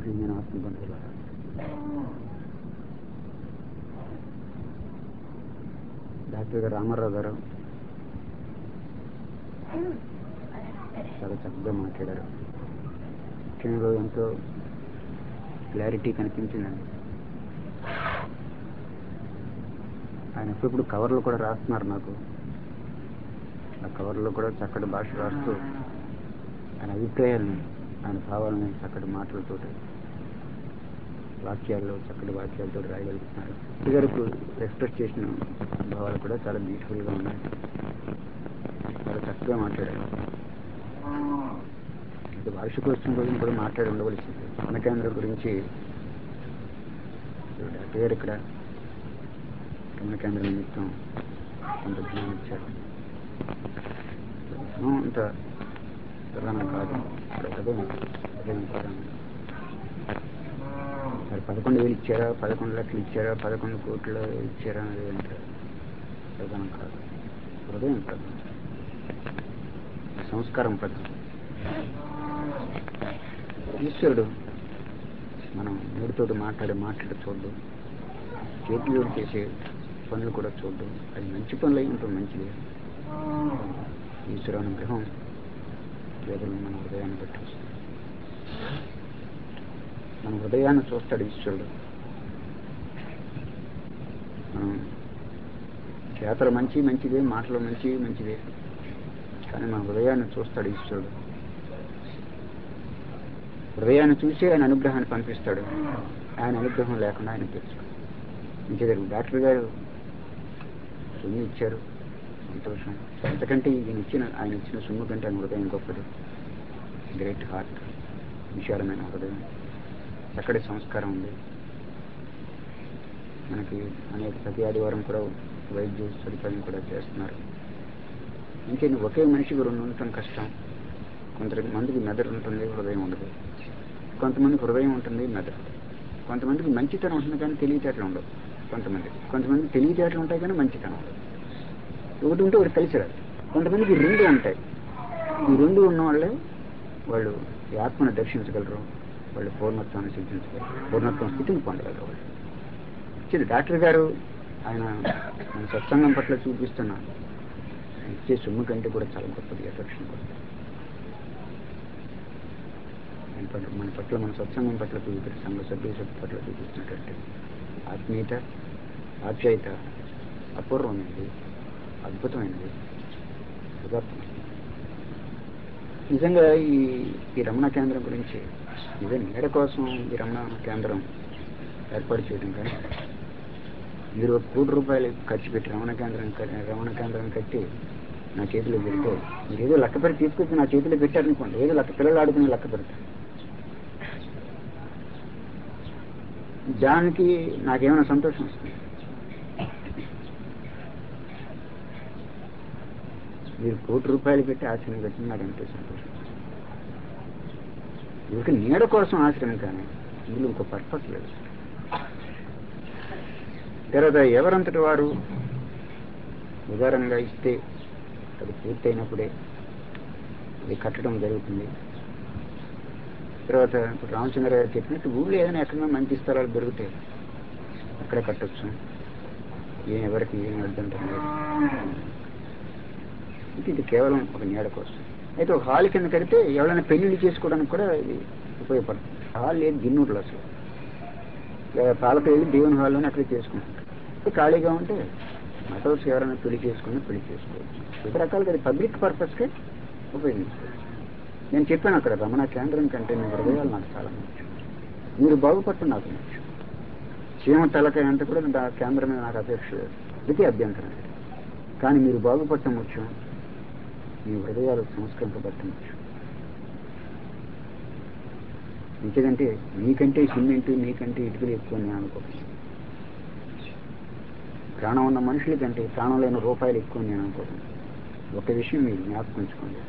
ప్రియమైన ఆత్మబంధువులారా డాక్టర్ గారు రామారావు గారు చాలా చక్కగా మాట్లాడారు ముఖ్యంగా ఎంతో క్లారిటీ కనిపించిందండి ఆయన ఎప్పుడప్పుడు కవర్లు కూడా రాస్తున్నారు నాకు ఆ కవర్లో కూడా చక్కటి భాష రాస్తూ ఆయన అభిప్రాయాలని ఆయన భావాలని చక్కటి మాటలతోటి వాక్యాల్లో చక్కటి వాక్యాలతో రాయగలుగుతున్నారు గారికి ఎక్స్ప్రెస్ చేసిన భావాలు కూడా చాలా బ్యూటిఫుల్గా ఉన్నాయి చాలా చక్కగా మాట్లాడారు ఇది వార్షికోత్సవం గురించి కూడా మాట్లాడి ఉండవలసింది మన కేంద్రం గురించి డాక్టర్ గారు ఇక్కడ మన కేంద్రం నిమిత్తం కొంత జ్ఞానం ఇచ్చారు ధనం అంత ప్రధానం కాదు ఇక్కడ హృదయం హృదయం ప్రధానం మరి పదకొండు వేలు ఇచ్చారా పదకొండు లక్షలు ఇచ్చారా పదకొండు కోట్లు ఇచ్చారా అనేది అంత ప్రధానం కాదు హృదయం ప్రధానం సంస్కారం ప్రధానం ఈశ్వరుడు మనం నోటితోటి మాట్లాడే మాట్లాడి చూడడం చేతులు చేసే పనులు కూడా చూడడం అది మంచి పనులు అయి ఉంటుంది మంచిది ఈశ్వర అనుగ్రహం కేవలం మన హృదయాన్ని బట్టి వస్తుంది మన హృదయాన్ని చూస్తాడు ఈశ్వరుడు మనం చేతలు మంచి మంచిదే మాటలు మంచి మంచిదే కానీ మన హృదయాన్ని చూస్తాడు ఈశ్వరుడు హృదయాన్ని చూసి ఆయన అనుగ్రహాన్ని పంపిస్తాడు ఆయన అనుగ్రహం లేకుండా ఆయన తెలుసు ఇంకేదారు డాక్టర్ గారు సొమ్ము ఇచ్చారు సంతోషం ఎంతకంటే ఈయన ఇచ్చిన ఆయన ఇచ్చిన సొమ్ము కంటే ఆయన హృదయం గొప్పది గ్రేట్ హార్ట్ విశాలమైన హృదయం చక్కటి సంస్కారం ఉంది మనకి అనేక ప్రతి ఆదివారం కూడా వైద్య సదుపాయం కూడా చేస్తున్నారు ఇంకే ఒకే మనిషికి రెండు ఉండటం కష్టం కొంతమందికి మెదడు ఉంటుంది హృదయం ఉండదు కొంతమందికి హృదయం ఉంటుంది మెదడు కొంతమందికి మంచితనం ఉంటుంది కానీ తెలివితేటలు ఉండవు కొంతమందికి కొంతమందికి తెలివితేటలు ఉంటాయి కానీ మంచితనం ఉండదు ఒకటి ఉంటే ఒకటి కలిసి రాదు కొంతమందికి రెండు ఉంటాయి ఈ రెండు ఉన్న వాళ్ళే వాళ్ళు ఈ ఆత్మను దర్శించగలరు వాళ్ళు పూర్ణత్వాన్ని సిద్ధించగలరు పూర్ణత్వం స్థితిని పొందగలరు వాళ్ళు ఇది డాక్టర్ గారు ఆయన మన సత్సంగం పట్ల చూపిస్తున్న ఇచ్చే సొమ్ము కంటే కూడా చాలా గొప్పది అట్రాక్షన్ గొప్పది మన పట్ల మన సత్సంగం పట్ల చూపి సంఘ సభ్యుల పట్ల చూపిస్తున్నటువంటి ఆత్మీయత ఆప్యాయత అపూర్వమైనది అద్భుతమైనది ఉదాత్తమైనది నిజంగా ఈ ఈ రమణ కేంద్రం గురించి నిజం నీడ కోసం ఈ రమణ కేంద్రం ఏర్పాటు చేయడం కానీ మీరు ఒక కోటి రూపాయలు ఖర్చు పెట్టి రమణ కేంద్రం రమణ కేంద్రం కట్టి నా చేతిలో పెడితే మీరు ఏదో లెక్క పెట్టి తీసుకొచ్చి నా చేతిలో పెట్టారనుకోండి ఏదో లెక్క పిల్లలు ఆడుకుని లెక్క పెడతారు దానికి నాకేమైనా సంతోషం వస్తుంది మీరు కోటి రూపాయలు పెట్టి ఆశ్రమం కట్టిన నాకు ఎంతో సంతోషం ఇక నీడ కోసం ఆశ్రమం కానీ ఇందులో ఇంకో పర్పస్ లేదు తర్వాత ఎవరంతటి వారు ఉదారంగా ఇస్తే అది పూర్తయినప్పుడే అది కట్టడం జరుగుతుంది తర్వాత ఇప్పుడు రామచంద్ర గారు చెప్పినట్టు ఊళ్ళో ఏదైనా ఎక్కడైనా మంచి స్థలాలు దొరుకుతాయి అక్కడ కట్టచ్చు ఏం ఎవరికి ఏం అర్థంటం లేదు ఇది కేవలం ఒక నీడ కోసం అయితే ఒక హాల్ కింద కడితే ఎవరైనా పెళ్లిళ్ళు చేసుకోవడానికి కూడా ఇది ఉపయోగపడుతుంది హాల్ లేదు గిన్నూరులో అసలు పాలపేరు దేవుని హాల్లోనే అక్కడ చేసుకుంటారు ఖాళీగా ఉంటే మటోస్ ఎవరైనా పెళ్లి చేసుకుని పెళ్లి చేసుకోవచ్చు వివిధ రకాలుగా అది పబ్లిక్ పర్పస్కే ఉపయోగించుకోవచ్చు నేను చెప్పాను అక్కడ రమణ కేంద్రం కంటే మీ హృదయాలు నాకు చాలా ముఖ్యం మీరు బాగుపడటం నాకు ముఖ్యం చీమ తలకాయ అంతా కూడా నా కేంద్రం మీద నాకు అపేక్ష లేదు ఇది అభ్యంతరం లేదు కానీ మీరు బాగుపడటం ముఖ్యం మీ హృదయాలు సంస్కరింపబడటం ముఖ్యం ఎందుకంటే మీకంటే సిమెంట్ మీకంటే ఇటుకలు ఎక్కువ నేను అనుకోకుండా ప్రాణం ఉన్న మనుషుల కంటే ప్రాణం లేని రూపాయలు ఎక్కువ నేను అనుకోకుండా ఒక విషయం మీరు జ్ఞాపకం ఉంచుకోండి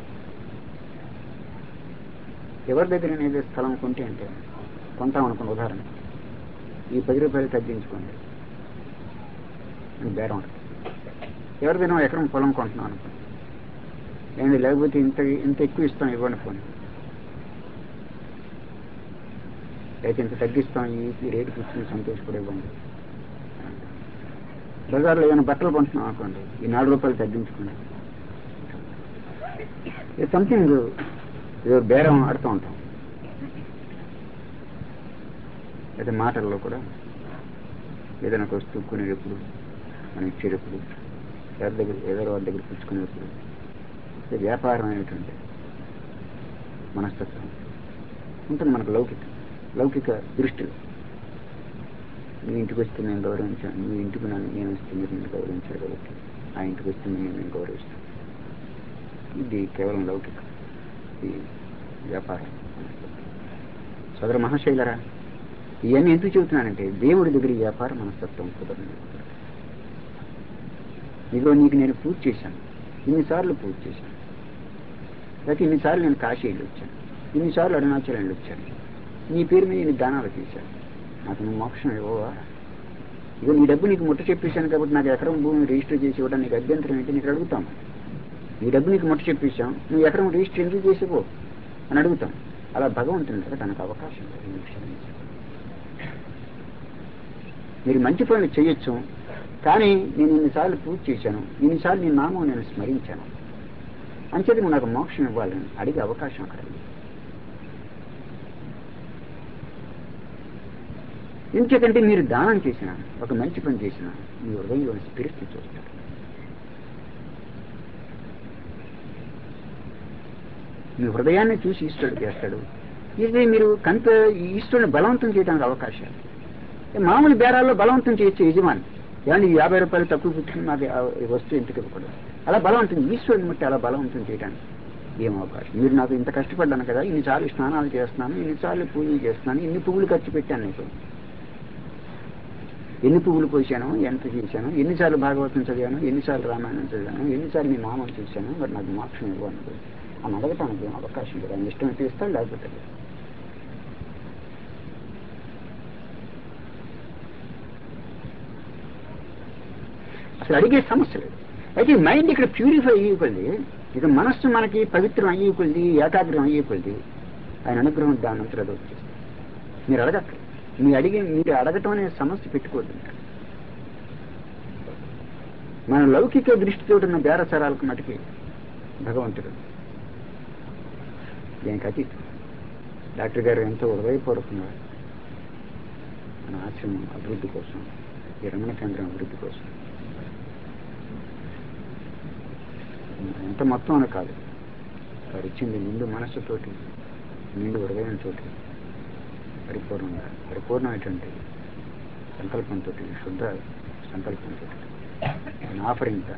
ఎవరి దగ్గర ఏదో స్థలం కొంటే అంటే కొంటాం అనుకున్న ఉదాహరణ ఈ పది రూపాయలు తగ్గించుకోండి అని బేరం ఉంటుంది ఎవరిదైనా ఎకరం పొలం కొంటున్నాం అనుకోండి ఏంటి లేకపోతే ఇంత ఇంత ఎక్కువ ఇస్తాం ఇవ్వండి పోనీ అయితే ఇంత తగ్గిస్తాం ఈ ఈ రేటు కూర్చొని సంతోషపడే బంధు బజార్లో ఏమైనా బట్టలు కొంటున్నాం అనుకోండి ఈ నాలుగు రూపాయలు తగ్గించుకోండి సంథింగ్ ఏదో బేరం ఆడుతూ ఉంటాం అయితే మాటల్లో కూడా ఏదైనా ఒక వస్తువు కొనేటప్పుడు మనం ఇచ్చేటప్పుడు ఎవరి దగ్గర ఎవరి వారి దగ్గర పుచ్చుకునేటప్పుడు ఇది వ్యాపారం అనేటువంటి మనస్తత్వం ఉంటుంది మనకు లౌకిక లౌకిక దృష్టిలో నీ ఇంటికి వస్తే నేను గౌరవించాను నీ ఇంటికి నన్ను నేను వస్తే మీరు నన్ను గౌరవించారు కాబట్టి ఆ ఇంటికి వస్తే నేను నేను గౌరవిస్తాను ఇది కేవలం లౌకిక ఇది వ్యాపారం సదర మహాశైలరా ఇవన్నీ ఎందుకు చెబుతున్నానంటే దేవుడి దగ్గర ఈ వ్యాపారం మనస్తత్వం కుదరదు ఇదిగో నీకు నేను పూజ చేశాను ఇన్నిసార్లు పూజ చేశాను లేకపోతే ఇన్నిసార్లు నేను కాశీ వెళ్ళి వచ్చాను ఇన్నిసార్లు అరుణాచలం వెళ్ళి వచ్చాను నీ పేరు మీద నేను దానాలు చేశాను నాకు నువ్వు మోక్షం ఇవ్వవా ఇక నీ డబ్బు నీకు ముట్ట చెప్పేశాను కాబట్టి నాకు ఎకరం భూమి రిజిస్టర్ చేసి ఇవ్వడం నీకు అభ్యంతరం ఏంటి నీకు అడుగుతాను నీ డబ్బు నీకు ముట్ట చెప్పేశాం నువ్వు ఎకరం రిజిస్టర్ ఎందుకు చేసిపో అని అడుగుతాం అలా భగవంతుని దగ్గర తనకు అవకాశం లేదు ఈ విషయం. మీరు మంచి పనులు చేయొచ్చు కానీ నేను ఇన్నిసార్లు పూజ చేశాను ఇన్నిసార్లు నీ నామం నేను స్మరించాను అంచేది నువ్వు నాకు మోక్షం ఇవ్వాలని అడిగే అవకాశం అక్కడ ఉంది. ఎందుకంటే మీరు దానం చేసిన ఒక మంచి పని చేసిన మీ హృదయంలోని స్పిరిట్ చూస్తారు మీ హృదయాన్ని చూసి ఈశ్వరుడు చేస్తాడు ఇది మీరు కనుక ఈ ఈశ్వరుని బలవంతం చేయడానికి అవకాశాలు ఈ మామూలు బేరాల్లో బలవంతం చేయొచ్చు యజమాని ఏమంటే ఈ యాభై రూపాయలు తక్కువ పుచ్చుకుని నాకు ఆ వస్తువు ఎందుకు ఇవ్వకూడదు అలా బలవంతం ఈశ్వరుని బట్టి అలా బలవంతం చేయడానికి ఏం అవకాశం మీరు నాకు ఇంత కష్టపడ్డాను కదా ఇన్నిసార్లు స్నానాలు చేస్తున్నాను ఇన్నిసార్లు పూజలు చేస్తున్నాను ఇన్ని పువ్వులు ఖర్చు పెట్టాను నీకు ఎన్ని పువ్వులు కోసాను ఎంత చేశాను ఎన్నిసార్లు భాగవతం చదివాను ఎన్నిసార్లు రామాయణం చదివాను ఎన్నిసార్లు నీ నామం చూశాను మరి నాకు మోక్షం ఇవ్వను అని అడగటానికి ఏం అవకాశం లేదు ఆయన ఇష్టం అయితే ఇస్తాడు లేకపోతే లేదు. అసలు అడిగే సమస్య లేదు అయితే ఈ మైండ్ ఇక్కడ ప్యూరిఫై అయ్యేకొద్ది ఇక మనస్సు మనకి పవిత్రం అయ్యేకొద్ది ఏకాగ్రం అయ్యేకొద్ది ఆయన అనుగ్రహం దాని అంతా అది వచ్చేస్తుంది మీరు అడగక్క మీరు అడిగే మీరు అడగటం అనే సమస్య పెట్టుకోవద్దు ఇంకా. మన లౌకిక దృష్టితో ఉన్న బేరసరాలకు మటుకి భగవంతుడు దీనికి అతీతం డాక్టర్ గారు ఎంతో హృదయపూర్వకంగా మన ఆశ్రమం అభివృద్ధి కోసం ఈ రమణ కేంద్రం అభివృద్ధి కోసం ఎంత మొత్తం అని కాదు వారు ఇచ్చింది నిండు మనస్సుతోటి నిండు హృదయంతో పరిపూర్ణంగా పరిపూర్ణమైనటువంటి సంకల్పంతో శుద్ధ సంకల్పంతో ఆఫరింగ్గా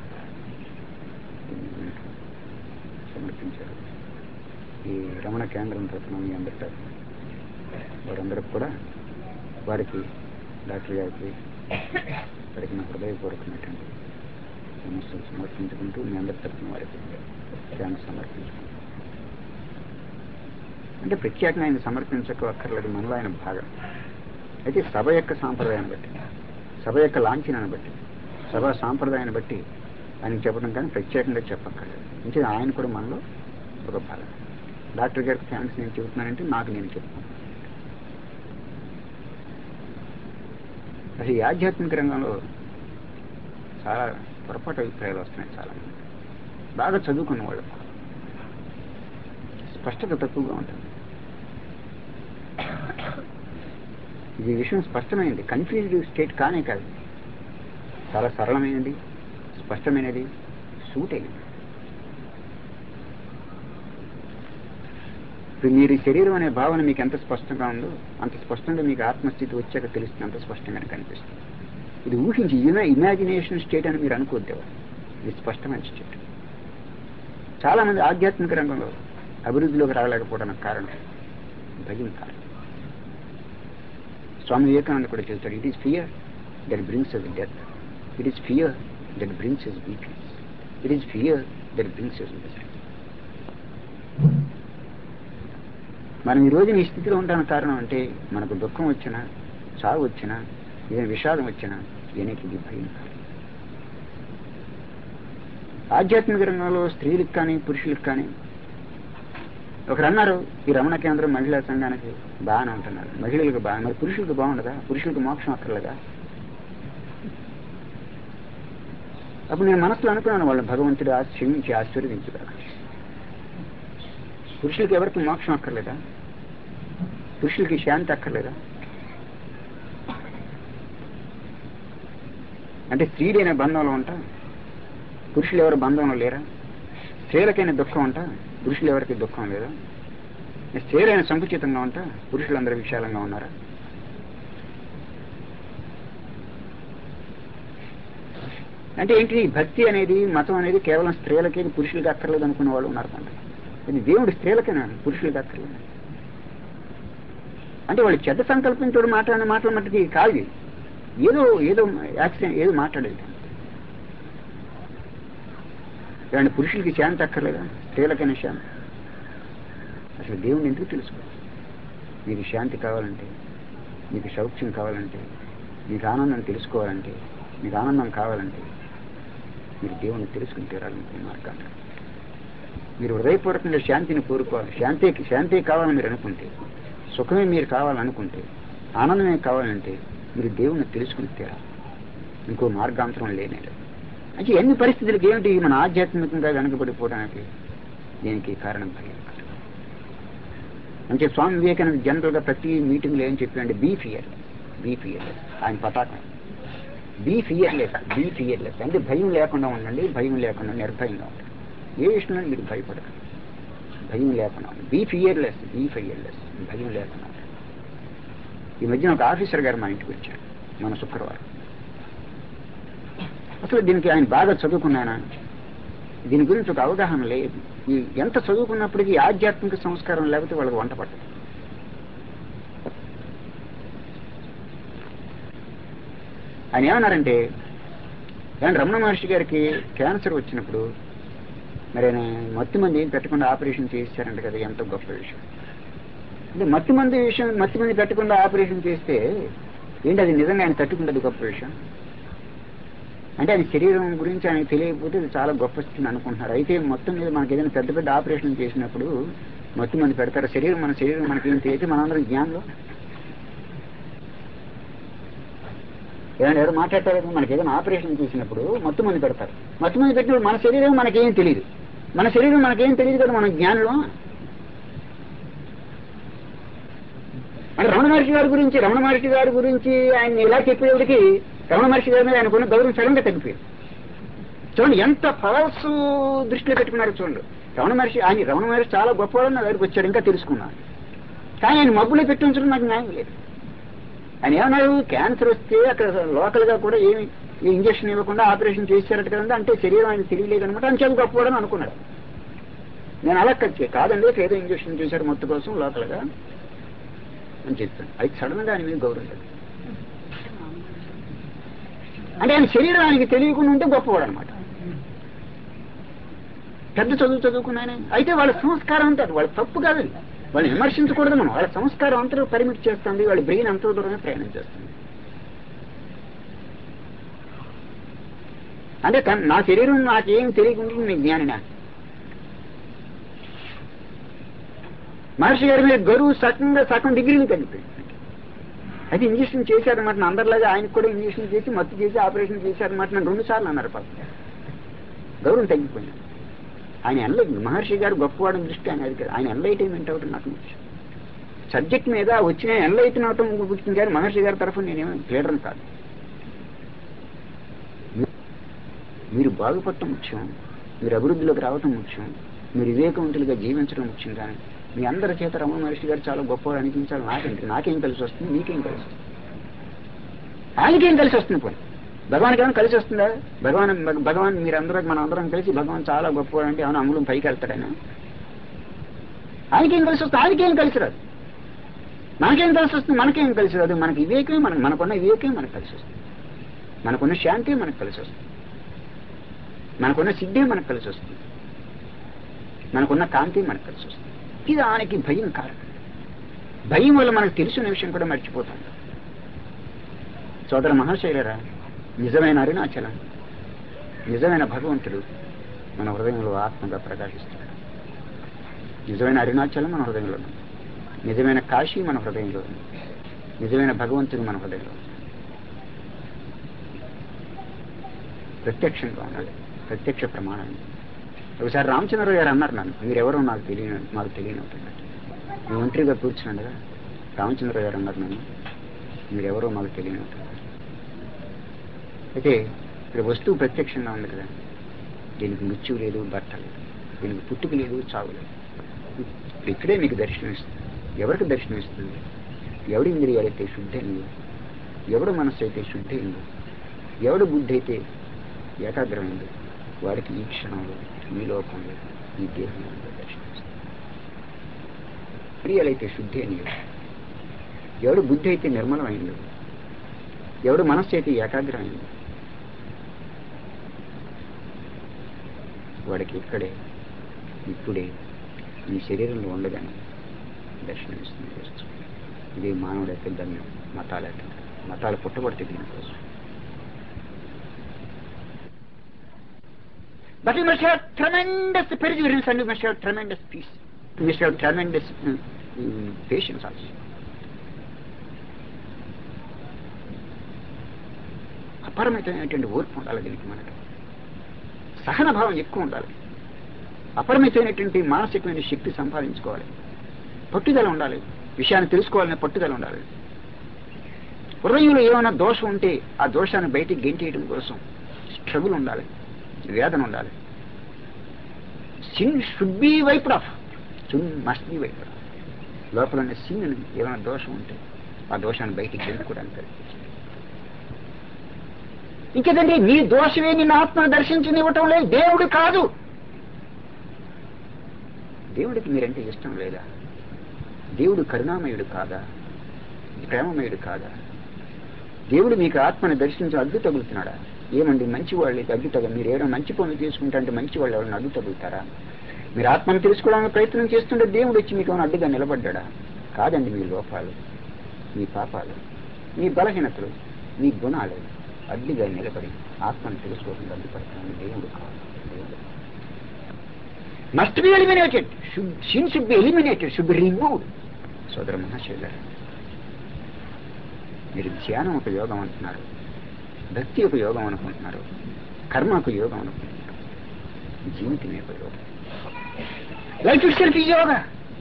సమర్పించారు ఈ రమణ కేంద్రం తరఫున మీ అందరి తరఫున వారందరికి కూడా వారికి డాక్టర్ గారికి వారికి నా హృదయపూర్వకమైనటువంటి నమస్సులు సమర్పించుకుంటూ మీ అందరి తరఫున వారికి థ్యాంక్స్ సమర్పించుకుంటాం అంటే ప్రత్యేకంగా ఆయన సమర్పించక అక్కర్లేదు మనలో ఆయన భాగం అయితే సభ యొక్క సాంప్రదాయాన్ని బట్టి సభ యొక్క లాంఛనాన్ని బట్టి సభ సాంప్రదాయాన్ని బట్టి ఆయన చెప్పడం కానీ ప్రత్యేకంగా చెప్పక్కర్లేదు అంటే ఆయన కూడా మనలో ఒక భాగం డాక్టర్ గారికి థ్యాంక్స్ నేను చెబుతున్నానంటే నాకు నేను చెప్తాను అసలు ఈ ఆధ్యాత్మిక రంగంలో చాలా పొరపాటు అభిప్రాయాలు వస్తున్నాయి చాలా మంది బాగా చదువుకున్న వాళ్ళు స్పష్టత తక్కువగా ఉంటుంది ఇది విషయం స్పష్టమైనది కన్ఫ్యూజ్డ్ స్టేట్ కానే కాదు చాలా సరళమైనది స్పష్టమైనది సూట్ అయింది ఇప్పుడు మీరు ఈ శరీరం అనే భావన మీకు ఎంత స్పష్టంగా ఉందో అంత స్పష్టంగా మీకు ఆత్మస్థితి వచ్చాక తెలుస్తుంది అంత స్పష్టంగానే కనిపిస్తుంది ఇది ఊహించి ఇమా ఇమాజినేషన్ స్టేట్ అని మీరు అనుకోద్దేవా ఇది స్పష్టమైన స్టేట్ చాలా మంది ఆధ్యాత్మిక రంగంలో అభివృద్ధిలోకి రాలేకపోవడానికి కారణం భయం కారణం స్వామి వివేకానంద కూడా చెబుతాడు it is fear that brings us death it is fear that brings us weakness it is fear that brings us మనం ఈ రోజున ఈ స్థితిలో ఉండడానికి కారణం అంటే మనకు దుఃఖం వచ్చినా చావు వచ్చినా ఏదైనా విషాదం వచ్చినా దేనికి ఇది భయం కాదు ఆధ్యాత్మిక రంగంలో స్త్రీలకు కానీ పురుషులకు కానీ ఒకరు అన్నారు ఈ రమణ కేంద్రం మహిళా సంఘానికి బాగానే ఉంటున్నారు మహిళలకు బాగా మరి పురుషులకు బాగుండదా పురుషులకు మోక్షం అక్కర్లేదా అప్పుడు నేను మనసులో అనుకున్నాను వాళ్ళు భగవంతుడు ఆశ్రయించి ఆశీర్వదించుతారు పురుషులకి ఎవరికి మోక్షం అక్కర్లేదా పురుషులకి శాంతి అక్కర్లేదా అంటే స్త్రీలైన బంధంలో ఉంటా పురుషులు ఎవరు బంధంలో లేరా స్త్రీలకైనా దుఃఖం ఉంటా పురుషులు ఎవరికి దుఃఖం లేదా స్త్రీలైన సంకుచితంగా ఉంటా పురుషులందరూ విశాలంగా ఉన్నారా అంటే ఏంటి ఈ భక్తి అనేది మతం అనేది కేవలం స్త్రీలకి పురుషులకి అక్కర్లేదు అనుకునే వాళ్ళు ఉన్నారు కొంత ఇది దేవుడు స్త్రీలకేనా పురుషులకి అక్కర్లేదు అంటే వాళ్ళు చెడ్డ సంకల్పించడు మాట్లాడిన మాటల మట్టుకి కాదు ఇది. ఏదో ఏదో యాక్సిడెంట్ ఏదో మాట్లాడేది ఏమంటే పురుషులకి శాంతి అక్కర్లేదా స్త్రీలకైనా శాంతి అసలు దేవుని ఎందుకు తెలుసుకో నీకు శాంతి కావాలంటే నీకు సౌఖ్యం కావాలంటే నీకు ఆనందం తెలుసుకోవాలంటే నీకు ఆనందం కావాలంటే మీరు దేవుణ్ణి తెలుసుకుని తీరాలనుకునే మార్గాన్ని మీరు హృదయపూర్వకంగా శాంతిని కోరుకోవాలి శాంతి శాంతి కావాలని మీరు అనుకుంటే సుఖమే మీరు కావాలనుకుంటే ఆనందమే కావాలంటే మీరు దేవుణ్ణి తెలుసుకుని తీరాలి ఇంకో మార్గాంతరం లేనేలేదు అంటే ఎన్ని పరిస్థితులకి ఏమిటి మన ఆధ్యాత్మికంగా వెనకబడిపోవడానికి దీనికి కారణం భయం అంటే స్వామి వివేకానంద జనరల్గా ప్రతి మీటింగ్లో ఏం చెప్పాడంటే బీ ఫియర్ బీ ఫియర్లెస్ ఆయన పతాకం బీ ఫియర్లెస్ బీ ఫియర్లెస్ అంటే భయం లేకుండా ఉండండి భయం లేకుండా నిర్భయంగా ఉండండి ఏ విషయంలో మీరు భయపడకండి భయం లేకుండా ఉండండి బీ ఫియర్లెస్ బీ ఫియర్లెస్ భయం లేకుండా ఉండండి. ఈ మధ్యన ఒక ఆఫీసర్ గారు మా ఇంటికి వచ్చారు మన శుక్రవారం అసలు దీనికి ఆయన బాగా చదువుకున్నానా దీని గురించి ఒక అవగాహన లేదు ఈ ఎంత చదువుకున్నప్పటికీ ఆధ్యాత్మిక సంస్కారం లేకపోతే వాళ్ళకి వంట పట్టదు ఆయన ఏమన్నారంటే ఆయన రమణ మహర్షి గారికి క్యాన్సర్ వచ్చినప్పుడు మరి ఆయన మత్తు మంది ఏం పెట్టకుండా ఆపరేషన్ చేయించారంట కదా ఎంతో గొప్ప విషయం అంటే మత్తు మంది విషయం మత్తు మంది పెట్టకుండా ఆపరేషన్ చేస్తే ఏంటి అది నిజంగా ఆయన తట్టుకుంటుంది గొప్ప విషయం అంటే ఆయన శరీరం గురించి ఆయనకు తెలియకపోతే ఇది చాలా గొప్ప స్థితిని అనుకుంటున్నారు అయితే మొత్తం మీద మనకి ఏదైనా పెద్ద పెద్ద ఆపరేషన్ చేసినప్పుడు మొత్తం మంది పెడతారు శరీరం మన శరీరం మనకేం తెలియదు మనందరం జ్ఞానంలో ఏదైనా ఎవరు మాట్లాడతారు మనకి ఏదైనా ఆపరేషన్ చేసినప్పుడు మొత్తం మంది పెడతారు మొత్తం మంది పెట్టినప్పుడు మన శరీరం మనకేం తెలియదు మన శరీరం మనకేం తెలియదు కదా మనం జ్ఞానంలో అంటే రమణ మహర్షి గారి గురించి రమణ మహర్షి గారి గురించి ఆయన ఇలా చెప్పేవాడికి రమణ మహర్షి గారి మీద ఆయనకున్న గౌరవం సడన్ గా తగ్గిపోయింది చూడండి ఎంత పవర్స్ దృష్టిలో పెట్టుకున్నారు చూడండి రమణ మహర్షి ఆయన రమణ మహర్షి చాలా గొప్పవాడు నా దగ్గరికి వచ్చాడు ఇంకా తెలుసుకున్నాను కానీ ఆయన మబ్బులో పెట్టి ఉంచడం నాకు న్యాయం లేదు ఆయన ఏమన్నారు క్యాన్సర్ వస్తే అక్కడ లోకల్ గా కూడా ఏమి ఈ ఇంజక్షన్ ఇవ్వకుండా ఆపరేషన్ చేశారట కదండి అంటే శరీరం ఆయన తెలియలేదు అనమాట అని చెప్పి గొప్పవాడని అనుకున్నాడు నేను అలా కచ్చే కాదండి ఇక్కడ ఏదో ఇంజక్షన్ చేశారు మొత్తం కోసం లోకల్ గా అని చెప్పాను అది సడన్ గా ఆయన మీద గౌరవం లేదు అంటే ఆయన శరీరం ఆయనకి తెలియకుండా ఉంటే గొప్పవాడు అనమాట పెద్ద చదువు చదువుకున్నానే అయితే వాళ్ళ సంస్కారం అంతా అది వాళ్ళ తప్పు కాదండి వాళ్ళని విమర్శించకూడదు మనం వాళ్ళ సంస్కారం అంతా పరిమితి చేస్తుంది వాళ్ళ బ్రెయిన్ అంత దూరమే ప్రయాణం చేస్తుంది అంటే తన- నా శరీరం నాకేం తెలియకుండా నేను జ్ఞానినా మహర్షి గారి మీద గరువు సకంగా సగం డిగ్రీలు తగ్గిపోయింది అది ఇంజక్షన్ చేశారన్నమాట నా అందరిలాగా ఆయనకు కూడా ఇంజక్షన్ చేసి మత్తు చేసి ఆపరేషన్ చేశారన్నమాట నన్ను రెండు సార్లు అన్నారు పాప గౌరవం తగ్గిపోయింది ఆయన ఎన్లైట్ మహర్షి గారు గొప్పవాడని దృష్టి ఆయన అది కాదు ఆయన ఎన్లైటైన్మెంట్ అవటం నాకు ముఖ్యం సబ్జెక్ట్ మీద వచ్చిన ఎన్లైటన్ అవటం ముఖ్యం కానీ మహర్షి గారి తరఫున నేనేమో లీడర్ని కాదు మీ- మీరు బాగుపడటం ముఖ్యం మీరు అభివృద్ధిలోకి రావటం ముఖ్యం మీరు వివేకవంతులుగా జీవించడం ముఖ్యం కానీ మీ అందరి చేత రమణ మహర్షి గారు చాలా గొప్పవాడు అనిపించాలి నాకేంటి నాకేం కలిసి వస్తుంది మీకేం కలిసి వస్తుంది ఆయనకేం కలిసి వస్తుంది పోనీ భగవాన్కి ఏమైనా కలిసి వస్తుందా భగవాన్ భగ- భగవాన్ మీరందరూ మన అందరం కలిసి భగవాన్ చాలా గొప్పవాడు అంటే ఏమైనా అంగుళం పైకి వెళ్తాడు ఆయన ఆయనకేం కలిసి వస్తుంది ఆయనకేం కలిసి రాదు మనకేం కలిసి వస్తుంది మనకేం కలిసి రాదు మనకి వివేకమే మనకు మనకున్న వివేకమే మనకు కలిసి వస్తుంది మనకున్న శాంతి మనకు కలిసి వస్తుంది మనకున్న సిద్ధి మనకు కలిసి వస్తుంది మనకున్న కాంతి మనకు కలిసి వస్తుంది ఇది ఆయనకి భయం కారణం భయం వల్ల మనకు తెలిసిన విషయం కూడా మర్చిపోతాం సోదర మహాశైలరా నిజమైన అరుణాచలం నిజమైన భగవంతుడు మన హృదయంలో ఆత్మగా ప్రకాశిస్తాడు నిజమైన అరుణాచలం మన హృదయంలో ఉంది నిజమైన కాశీ మన హృదయంలో ఉంది నిజమైన భగవంతుడు మన హృదయంలో ఉంది ప్రత్యక్షంగా ఉన్నాడు ప్రత్యక్ష ప్రమాణం ఒకసారి రామచంద్ర గారు అన్నారు నన్ను మీరెవరో నాకు తెలియని మాకు తెలియని అవుతుంది నేను ఒంటరిగా కూర్చున్నాడుగా రామచంద్ర గారు అన్నారు నన్ను మీరెవరో మాకు తెలియని అవుతుంది అయితే ఇక్కడ వస్తువు ప్రత్యక్షంగా ఉంది కదా దీనికి మృత్యు లేదు భర్త లేదు దీనికి పుట్టుక లేదు చావు లేదు ఇప్పుడు ఇక్కడే మీకు దర్శనం ఇస్తుంది ఎవరికి దర్శనం ఇస్తుంది ఎవడి ఇంద్రియాలైతే శుద్ధి అయిందో ఎవడు మనస్సు అయితే శుద్ధి అయిందో ఎవడు బుద్ధి అయితే ఏకాగ్రమైందో వాడికి ఈ క్షణంలో ఈ లోకంలో ఈ దేహంలో దర్శనం ఇస్తుంది ఇంద్రియాలైతే శుద్ధి అనియో ఎవడు బుద్ధి అయితే నిర్మలమైందో ఎవడు మనస్సు అయితే ఏకాగ్రమైందో వాడికి ఇక్కడే ఇప్పుడే ఈ శరీరంలో ఉండగానే దర్శనమిస్తుంది వస్తు ఇది మానవుడైతే ధన్యం మతాలైతే మతాలు పుట్టబడితే దీనికోసం But you must have tremendous perseverance and you must have tremendous peace. You must have tremendous uh, um, patience also. అపరిమితమైనటువంటి ఓర్పు ఉండాలి దీనికి మనకి సహన భావం ఎక్కువ ఉండాలి అపరిమితమైనటువంటి మానసికమైన శక్తి సంపాదించుకోవాలి పట్టుదల ఉండాలి విషయాన్ని తెలుసుకోవాలనే పట్టుదల ఉండాలి హృదయంలో ఏమైనా దోషం ఉంటే ఆ దోషాన్ని బయటికి గెంటేయడం కోసం స్ట్రగుల్ ఉండాలి వేదన ఉండాలి sin should be wiped off sin must be wiped off లోపల ఉన్న సిన్ ఏమైనా దోషం ఉంటే ఆ దోషాన్ని బయటికి గెంటుకోవడానికి ప్రయత్నించాలి ఇంకేదండి నీ దోషమే నిన్ను ఆత్మను దర్శించనివ్వటం లేదు దేవుడు కాదు దేవుడికి మీరంటే ఇష్టం లేదా దేవుడు కరుణామయుడు కాదా ప్రేమమయుడు కాదా దేవుడు మీకు ఆత్మని దర్శించి అడ్డు తగులుతున్నాడా ఏమండి మంచి వాళ్ళు అడ్డు తగ మీరు ఏమైనా మంచి పనులు చేసుకుంటే అంటే మంచి వాళ్ళు ఎవరైనా అడ్డు తగులుతారా మీరు ఆత్మను తెలుసుకోవడానికి ప్రయత్నం చేస్తుంటే దేవుడు వచ్చి మీకు ఏమైనా అడ్డుగా నిలబడ్డా కాదండి మీ లోపాలు మీ పాపాలు మీ బలహీనతలు మీ గుణాలు అడ్డుగా నిలబడి ఆత్మను తెలుసుకోకుండా అడ్డుపడుతున్నాడు దేవుడు కాదు దేవుడు must be eliminated sin should be eliminated should be removed సోదర మహాశైల మీరు ధ్యానం ఒక యోగం అంటున్నారు భక్తి ఒక యోగం అనుకుంటున్నారు కర్మ ఒక యోగం అనుకుంటున్నారు జీవితమే ఒక యోగం లైఫ్ ఇట్ సెల్ఫ్ ఈ యోగ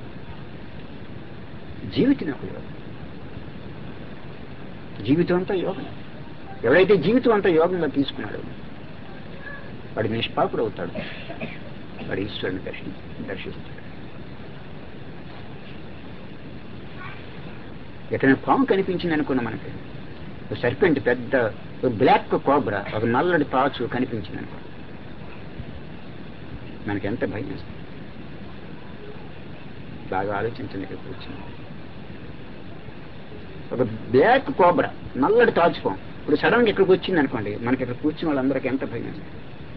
జీవితం ఒక యోగం జీవితం అంతా యోగం ఎవరైతే జీవితం అంతా యోగంగా తీసుకున్నాడో వాడి నిష్పాపుడు అవుతాడు వాడు ఈశ్వరుని దర్శి దర్శిస్తాడు ఎక్కడైనా పాము కనిపించింది అనుకున్నా మనకి ఒక సర్పెంట్ పెద్ద ఒక బ్లాక్ కోబ్రా ఒక నల్లడి పాచు కనిపించింది అనుకో మనకి ఎంత భయం వేస్తుంది బాగా ఆలోచించండి ఇక్కడ కూర్చుని ఒక బ్లాక్ కోబ్రా నల్లడి తాచుకోం ఇప్పుడు సడన్గా ఇక్కడికి వచ్చింది అనుకోండి మనకి ఇక్కడ కూర్చున్న వాళ్ళందరికీ ఎంత భయం వేస్తుంది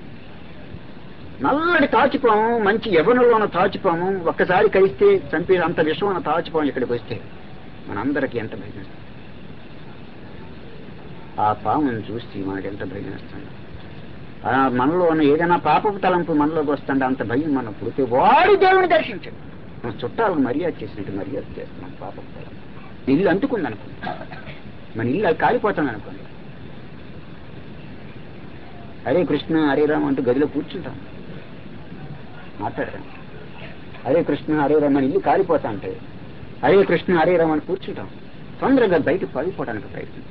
నల్లడి తాచిపాము మంచి యవనంలో ఉన్న తాచిపాము ఒక్కసారి కలిస్తే చంపే అంత విషం ఉన్న తాచిపాము ఇక్కడికి వస్తే మనందరికీ ఎంత భయం వేస్తుంది ఆ పామును చూసి మనకి ఎంత భయం వేస్తుంది ఆ మనలో ఉన్న ఏదైనా పాపపు తలంపు మనలోకి వస్తుంటే అంత భయం మనం పుడితే వాడి దేవుని దర్శించండి మన చుట్టాలకు మర్యాద చేసినట్టు మర్యాద చేస్తున్నాం పాపపు తలం ఇల్లు అంటుకుంది అనుకోండి మన ఇల్లు అది కాలిపోతుంది అనుకోండి హరే కృష్ణ హరే రామ్ అంటూ గదిలో కూర్చుంటాం మాట్లాడతాం హరే కృష్ణ హరే రామ్ అని ఇల్లు కాలిపోతా అంటే హరే కృష్ణ హరే రామ్ అని కూర్చుంటాం తొందరగా బయట పడిపోవడానికి ప్రయత్నం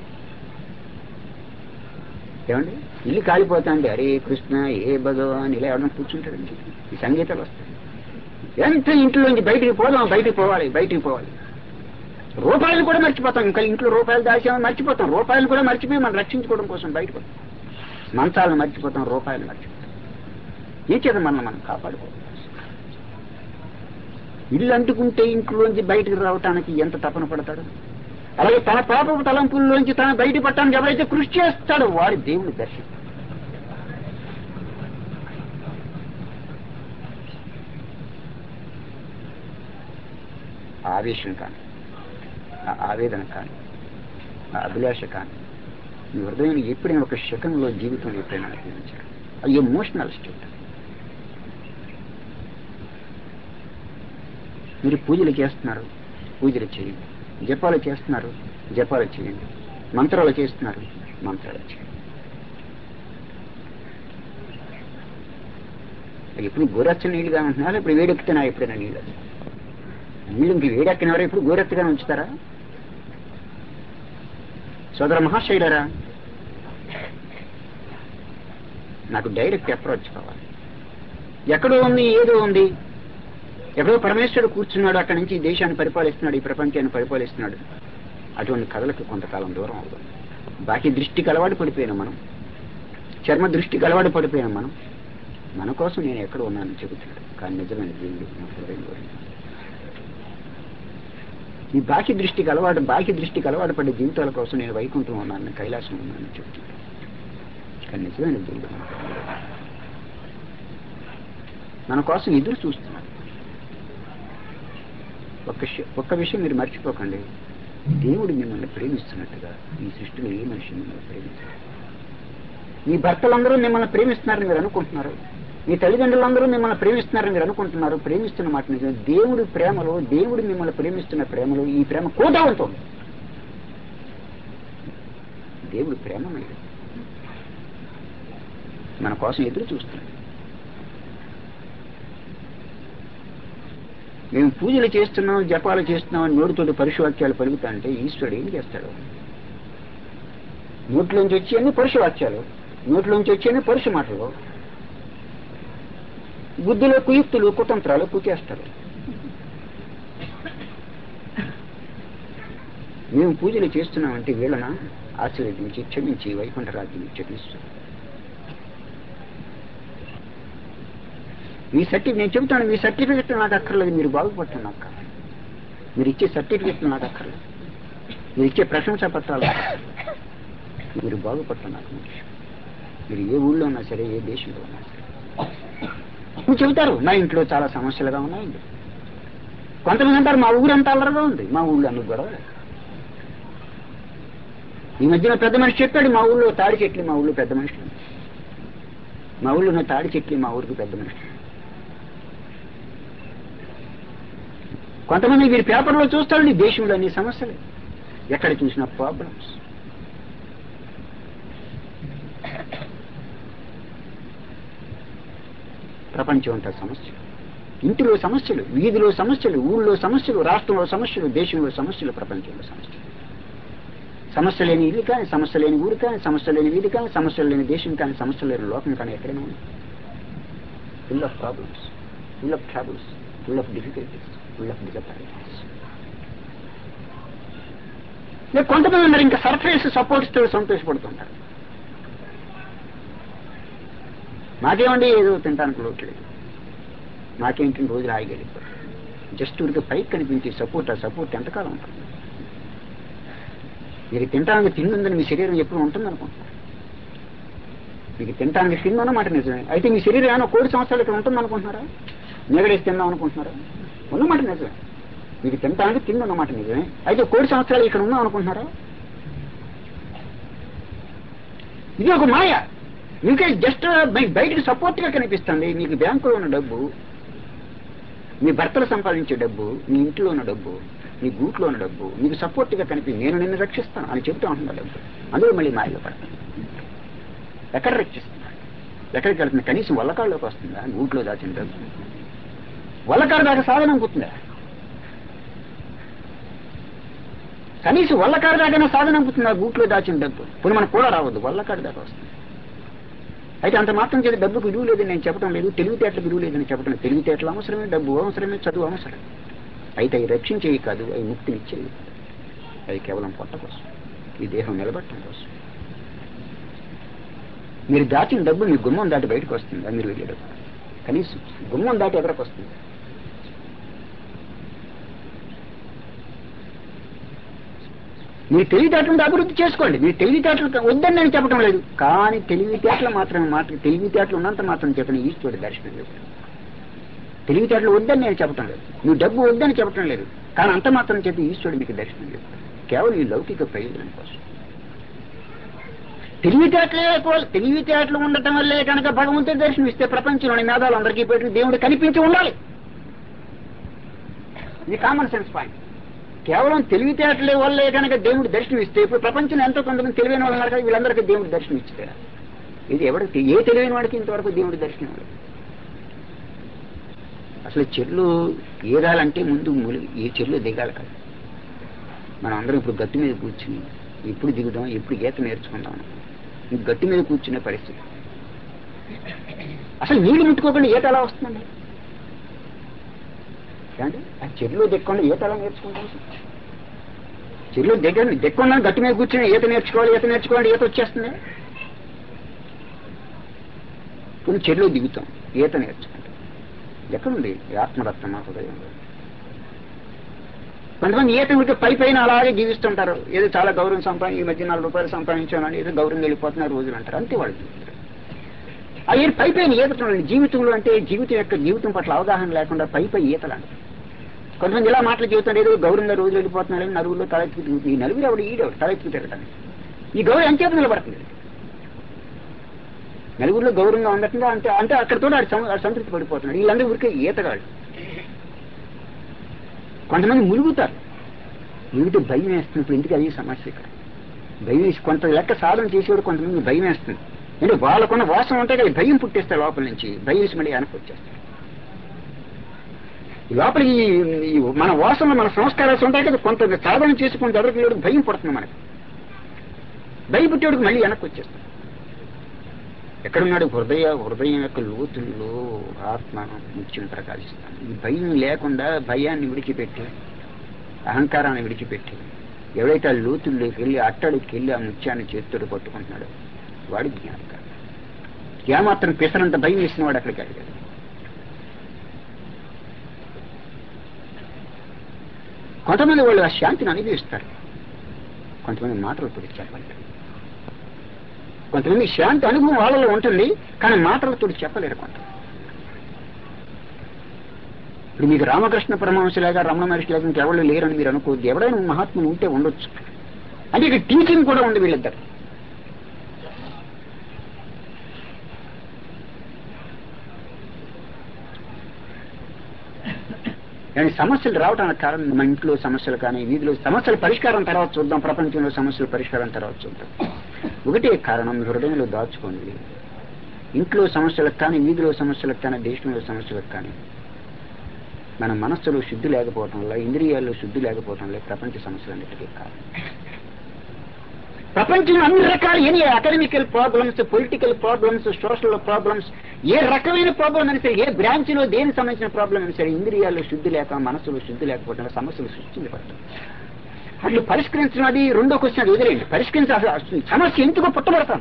ఏమండి ఇల్లు కాలిపోతా అండి హరే కృష్ణ ఏ భగవాన్ ఇలా ఎవరైనా కూర్చుంటాడండి ఈ సంగీతాలు వస్తాయి ఎంత ఇంట్లోంచి బయటికి పోదాం బయటికి పోవాలి బయటికి పోవాలి రూపాయలు కూడా మర్చిపోతాం ఇంకా ఇంట్లో రూపాయలు దాచామని మర్చిపోతాం రూపాయలు కూడా మర్చిపోయి మనం రక్షించుకోవడం కోసం బయటకు వస్తాం మంచాలను మర్చిపోతాం రూపాయలు మర్చిపోతాం ఏ చేత మనం మనం కాపాడుకోవాలి ఇల్లు అంటుకుంటే ఇంట్లోంచి బయటకు రావటానికి ఎంత తపన పడతాడు అలాగే తన పాపపు తలంపుల్లోంచి తన బయట పట్టడానికి ఎవరైతే కృషి చేస్తాడో వారి దేవుని దర్శనం ఆవేశం కానీ ఆ ఆవేదన కానీ ఆ అభిలాష కానీ మీ హృదయం ఎప్పుడైనా ఒక శకంలో జీవితం ఎప్పుడైనా అనుభవించారు అది ఎమోషనల్ స్టేట్ మీరు పూజలు చేస్తున్నారు పూజలు చేయండి జపాలు చేస్తున్నారు జపాలు చేయండి మంత్రాలు చేస్తున్నారు మంత్రాలు చేయండి ఎప్పుడు గోరెచ్చ నీళ్ళుగా ఉంటున్నారా ఇప్పుడు వేడెక్కుతున్నా ఎప్పుడైనా నీళ్ళు నీళ్ళు ఇంక వేడెక్కినవారు ఎప్పుడు గోరెత్తగా ఉంచుతారా సోదర మహాశైలరా నాకు డైరెక్ట్ అప్రోచ్ కావాలి ఎక్కడో ఉంది ఏదో ఉంది ఎక్కడో పరమేశ్వరుడు కూర్చున్నాడు అక్కడి నుంచి ఈ దేశాన్ని పరిపాలిస్తున్నాడు ఈ ప్రపంచాన్ని పరిపాలిస్తున్నాడు అటువంటి కథలకు కొంతకాలం దూరం అవుతుంది బాకీ దృష్టికి అలవాటు పడిపోయినాం మనం చర్మ దృష్టికి అలవాటు పడిపోయాం మనం మన కోసం నేను ఎక్కడ ఉన్నానని చెబుతున్నాడు కానీ నిజమైన దేవుడు నా హృదయంలో ఉన్నాడు. ఈ బాకీ దృష్టికి అలవాటు బాకీ దృష్టికి అలవాటు పడే జీవితాల కోసం నేను వైకుంఠం ఉన్నాను కైలాసం ఉన్నానని చెబుతున్నాడు కానీ నిజమైన దేవుడు మన హృదయంలో ఉన్నాడు. మన కోసం ఎదురు చూస్తున్నాడు ఒక్క విషయం- ఒక్క విషయం మీరు మర్చిపోకండి దేవుడు మిమ్మల్ని ప్రేమిస్తున్నట్టుగా ఈ సృష్టిలో ఏ మనిషి మిమ్మల్ని ప్రేమిస్తారు మీ భర్తలందరూ మిమ్మల్ని ప్రేమిస్తున్నారని మీరు అనుకుంటున్నారు మీ తల్లిదండ్రులందరూ మిమ్మల్ని ప్రేమిస్తున్నారని మీరు అనుకుంటున్నారు ప్రేమిస్తున్న మాట నిజం దేవుడి ప్రేమలో దేవుడు మిమ్మల్ని ప్రేమిస్తున్న ప్రేమలో ఈ ప్రేమ కోటవంతం దేవుడు ప్రేమమయ్యాడు మన కోసం ఎదురు చూస్తున్నాడు మేము పూజలు చేస్తున్నాం జపాలు చేస్తున్నాం అని నోటితోటి పరుషవాక్యాలు పలుకుతా అంటే ఈశ్వరుడు ఏం చేస్తాడు నోట్లోంచి వచ్చేయన్ని పరుషవాక్యాలు నోట్లోంచి వచ్చేయన్ని పరుష మాటలు బుద్ధిలో కుయుక్తులు కుతంత్రాలు కుచేస్తారు మేము పూజలు చేస్తున్నామంటే వీళ్ళన ఆశీర్వదించి క్షమించి వైకుంఠ రాజ్యం ఇచ్చేటిస్తారు మీ సర్టిఫికేట్ నేను చెబుతాను మీ సర్టిఫికెట్ నాకు అక్కర్లేదు మీరు బాగుపడుతున్నా అక్క మీరు ఇచ్చే సర్టిఫికెట్లు నాకు అక్కర్లేదు మీరు ఇచ్చే ప్రశంసా పత్రాలు నాకు అక్కర్లేదు. మీరు బాగుపడుతున్నారు ముఖ్యం మీరు ఏ ఊళ్ళో ఉన్నా సరే ఏ దేశంలో ఉన్నా సరే మీరు చెబుతారు మా ఇంట్లో చాలా సమస్యలుగా ఉన్నాయండి కొంతమంది అంటారు మా ఊరంతా అల్లరిగా ఉంది మా ఊళ్ళో అన్ని గొడవలే ఈ మధ్యన పెద్ద మనిషి చెప్పాడు మా ఊళ్ళో తాడి చెట్లు మా ఊళ్ళో పెద్ద మనుషులు మా ఊళ్ళో ఉన్న తాడి చెట్లు మా ఊరికి పెద్ద మనుషులు కొంతమంది వీరి పేపర్లో చూస్తారండి దేశంలో అన్ని సమస్యలు ఎక్కడ చూసినా ప్రాబ్లమ్స్ ప్రపంచం అంతా సమస్యలు ఇంటిలో సమస్యలు వీధిలో సమస్యలు ఊళ్ళో సమస్యలు రాష్ట్రంలో సమస్యలు దేశంలో సమస్యలు ప్రపంచంలో సమస్యలు సమస్య లేని ఇల్లు కానీ సమస్య లేని ఊరు కానీ సమస్య లేని వీధి కానీ సమస్య లేని దేశం కానీ సమస్య లేని లోకం కానీ ఎక్కడైనా ఉంది full of problems full of troubles full of difficulties full of disappointments కొంతమంది ఉన్నారు ఇంకా సర్ఫేస్ సపోర్ట్స్ తో సంతోషపడుతుంటారు నాకేమండి ఏదో తినడానికి లోట్లేదు నాకేంటి రోజులు ఆగిపోతారు జస్ట్ ఊరికి పైకి కనిపించే సపోర్ట్ ఆ సపోర్ట్ ఎంతకాలం ఉంటుంది మీకు తినడానికి తిండి ఉందని మీ శరీరం ఎప్పుడు ఉంటుంది అనుకుంటున్నారు మీకు తినడానికి తిండి అన్నమాట నిజమే అయితే మీ శరీరం ఏమైనా కోటి సంవత్సరాలు ఇక్కడ ఉంటుంది అనుకుంటున్నారా నిగడేసి తిందాం అనుకుంటున్నారా ఉన్నమాట నిజమే మీకు తినడానికి తిండి ఉన్నమాట నిజమే అయితే కోటి సంవత్సరాలు ఇక్కడ ఉందాం అనుకుంటున్నారా ఇది ఒక మాయ మీకే జస్ట్ బయటికి సపోర్ట్ గా కనిపిస్తుంది మీకు బ్యాంకులో ఉన్న డబ్బు మీ భర్తలు సంపాదించే డబ్బు మీ ఇంట్లో ఉన్న డబ్బు మీ గూట్లో ఉన్న డబ్బు మీకు సపోర్ట్ గా కనిపి నేను నిన్ను రక్షిస్తాను అని చెప్తూ ఉంటున్నా డబ్బు అందులో మళ్ళీ మాయలో పడతాను ఎక్కడ రక్షిస్తున్నారు ఎక్కడికి వెళ్తుంది కనీసం వల్లకాళ్ళలోకి వస్తుందా గూట్లో దాచిన డబ్బు వల్లకాడు దాకా సాధనం పుట్టిందా కనీసం వల్లకాడు దాకా సాధనం పుట్టిందా గూట్లో దాచిన డబ్బు ఇప్పుడు మనకు కూడా రావద్దు వల్లకాడు దాకా వస్తుంది అయితే అంత మాత్రం చేసి డబ్బుకు విలువ లేదని నేను చెప్పడం లేదు తెలివితేటలకు విలువ లేదని చెప్పడం లేదు తెలివితేటలు అవసరమే డబ్బు అవసరమే చదువు అవసరం అయితే అవి రక్షించేవి కాదు అవి ముక్తినిచ్చేవి కాదు అవి కేవలం పొట్ట కోసం ఈ దేహం నిలబట్టడం కోసం మీరు దాచిన డబ్బు మీ గుమ్మం దాటి బయటకు వస్తుంది మీరు వెళ్ళే డబ్బు కనీసం గుమ్మం దాటి ఎక్కడికి వస్తుంది మీరు తెలివితేటలను అభివృద్ధి చేసుకోండి మీరు తెలివితేటలు వద్దని నేను చెప్పడం లేదు కానీ తెలివితేటలు మాత్రమే మాత్రం తెలివితేటలు ఉన్నంత మాత్రం చెప్పని ఈశ్వరుడు దర్శనం లేదు తెలివితేటలు వద్దని నేను చెప్పడం లేదు నువ్వు డబ్బు వద్దని చెప్పడం లేదు కానీ అంత మాత్రం చెప్పి ఈశ్వరుడు మీకు దర్శనం లేదు కేవలం ఈ లౌకిక ప్రయోజనం కోసం తెలివితేటలే కో- తెలివితేటలు ఉండటం వల్లే కనుక భగవంతుడి దర్శనం ఇస్తే ప్రపంచంలోని మేధావులు అందరికీ పెట్టి దేవుడు కనిపించి ఉండాలి ఇది కామన్ సెన్స్ పాయింట్ కేవలం తెలివితేటల వల్లే కనుక దేవుడు దర్శనం ఇస్తే ఇప్పుడు ప్రపంచంలో ఎంతో కొంతమంది తెలివైన వాళ్ళు ఉన్నారు కదా వీళ్ళందరికీ దేవుడు దర్శనం ఇస్తే ఇది ఎవరికి ఏ తెలివైన వాడికి ఇంతవరకు దేవుడి దర్శనం ఇవ్వలేదు. అసలు చెట్లు ఈదాలంటే ముందు ములి- ఈ చెట్లు దిగాలి కదా మనం అందరం ఇప్పుడు గట్టి మీద కూర్చుని ఎప్పుడు దిగుదాం ఎప్పుడు ఈత నేర్చుకుందాం ఈ గట్టి మీద కూర్చునే పరిస్థితి అసలు నీళ్లు ముట్టుకోకుండా ఈత ఎలా వస్తుందండి ఏమండి ఆ చెట్లు దిక్కుండా ఈత ఎలా నేర్చుకుంటాం అసలు? చెట్లు దగ్గర దిక్కుండా గట్టి మీద కూర్చుని ఈత నేర్చుకోవాలి ఈత నేర్చుకోవాలి ఈత వచ్చేస్తుంది కొన్ని చెట్లు దిగుతాం ఈత నేర్చుకుంటాం ఎక్కడుంది ఈ ఆత్మరత్నం మా హృదయంలో కొంతమంది ఈత ఉంటే పై పైన అలాగే జీవిస్తుంటారు ఏదో చాలా గౌరవం సంపాదించి ఈ మధ్య నాలుగు రూపాయలు సంపాదించాలని ఏదో గౌరవం వెళ్ళిపోతున్నారు రోజులు అంటారు అంతే వాళ్ళు జీవిస్తారు ఆ ఈత పై పైన ఈతటం జీవితంలో అంటే జీవితం యొక్క జీవితం పట్ల అవగాహన లేకుండా పై పై ఈతలాంటి కొంతమంది ఇలా మాటలు చెబుతారు ఏదో గౌరవంగా రోజు వెళ్ళిపోతున్నారని నలుగురిలో తలెత్తుకు తిరుగుతుంది ఈ నలుగురు ఎవడు ఈడెవడు తలెత్తుకు తిరగటానికి ఈ గౌరవం ఎంతసేపు నిలబడుతుంది నలుగురిలో గౌరవంగా ఉండకుండా అంటే అంటే అక్కడతో ఆడు సం- ఆడు సంతృప్తి పడిపోతున్నాడు వీళ్ళందరూ ఊరికే ఈతగాడు కొంతమంది ములుగుతారు ములిగితే భయం వేస్తుంది ఇప్పుడు ఇంటికి అది సమస్య ఇక్కడ భయం వేసి కొంత లెక్క సాధన చేసేవాడు కొంతమంది భయం వేస్తుంది అంటే వాళ్ళకున్న వాసన ఉంటే కదా భయం పుట్టేస్తారు లోపల నుంచి భయం వేసి మళ్ళీ వెనక్కి వచ్చేస్తారు ఈ లోపల ఈ ఈ మన వాసనలు మన సంస్కారాలు ఉంటాయి కదా కొంత సాధన చేసి కొంత ఎవరికి భయం పుడుతుంది మనకి భయం పుట్టేవాడికి మళ్ళీ వెనక్కి వచ్చేస్తాం ఎక్కడున్నాడు హృదయ హృదయం యొక్క లోతుల్లో ఆత్మ ముత్యం ప్రకాశిస్తాను ఈ భయం లేకుండా భయాన్ని విడిచిపెట్టి అహంకారాన్ని విడిచిపెట్టి ఎవడైతే ఆ లోతుల్లోకి వెళ్ళి అట్టడికి వెళ్ళి ఆ ముత్యాన్ని చేతితో పట్టుకుంటున్నాడో వాడి జ్ఞానక ఏమాత్రం పిసరంత భయం వేసిన వాడు అక్కడికి వెళ్ళాడు కొంతమంది వాళ్ళు ఆ శాంతిని అనుభవిస్తారు కొంతమంది మాటలతో చెప్పలేరు కొంతమంది శాంతి అనుభవం వాళ్ళలో ఉంటుంది కానీ మాటలతో చెప్పలేరు కొంత ఇప్పుడు మీకు రామకృష్ణ పరమహంసలాగా రమణ మహర్షి లాగా ఇంకెవరు లేరని మీరు అనుకోవద్దు ఎవడైనా మహాత్ములు ఉంటే ఉండొచ్చు అంటే ఇక టీచింగ్ కూడా ఉంది వీళ్ళిద్దరు కానీ సమస్యలు రావడానికి కారణం మన ఇంట్లో సమస్యలు కానీ వీధిలో సమస్యల పరిష్కారం తర్వాత చూద్దాం ప్రపంచంలో సమస్యల పరిష్కారం తర్వాత చూద్దాం ఒకటే కారణం హృదయంలో దాచుకోండి ఇంట్లో సమస్యలకు కానీ వీధిలో సమస్యలకు కానీ దేశంలో సమస్యలకు కానీ మన మనస్సులో శుద్ధి లేకపోవటం వల్ల ఇంద్రియాల్లో శుద్ధి లేకపోవటం వల్ల ప్రపంచ సమస్యలన్నిటికీ కారణం ప్రపంచంలో అన్ని రకాల ఎన్ని academical problems political problems social problems ఏ రకమైన ప్రాబ్లం అయినా సరే ఏ బ్రాంచ్ లో దేనికి సంబంధించిన ప్రాబ్లం అయినా సరే ఇంద్రియాల్లో శుద్ధి లేక మనసులో శుద్ధి లేకపోవడం వల్ల సమస్యలు సృష్టించబడతాయి అట్లు పరిష్కరించడం అది రెండో క్వశ్చన్ అది వదిలేయండి పరిష్కరించాల్సిన సమస్య ఎందుకు పుట్టబడతాం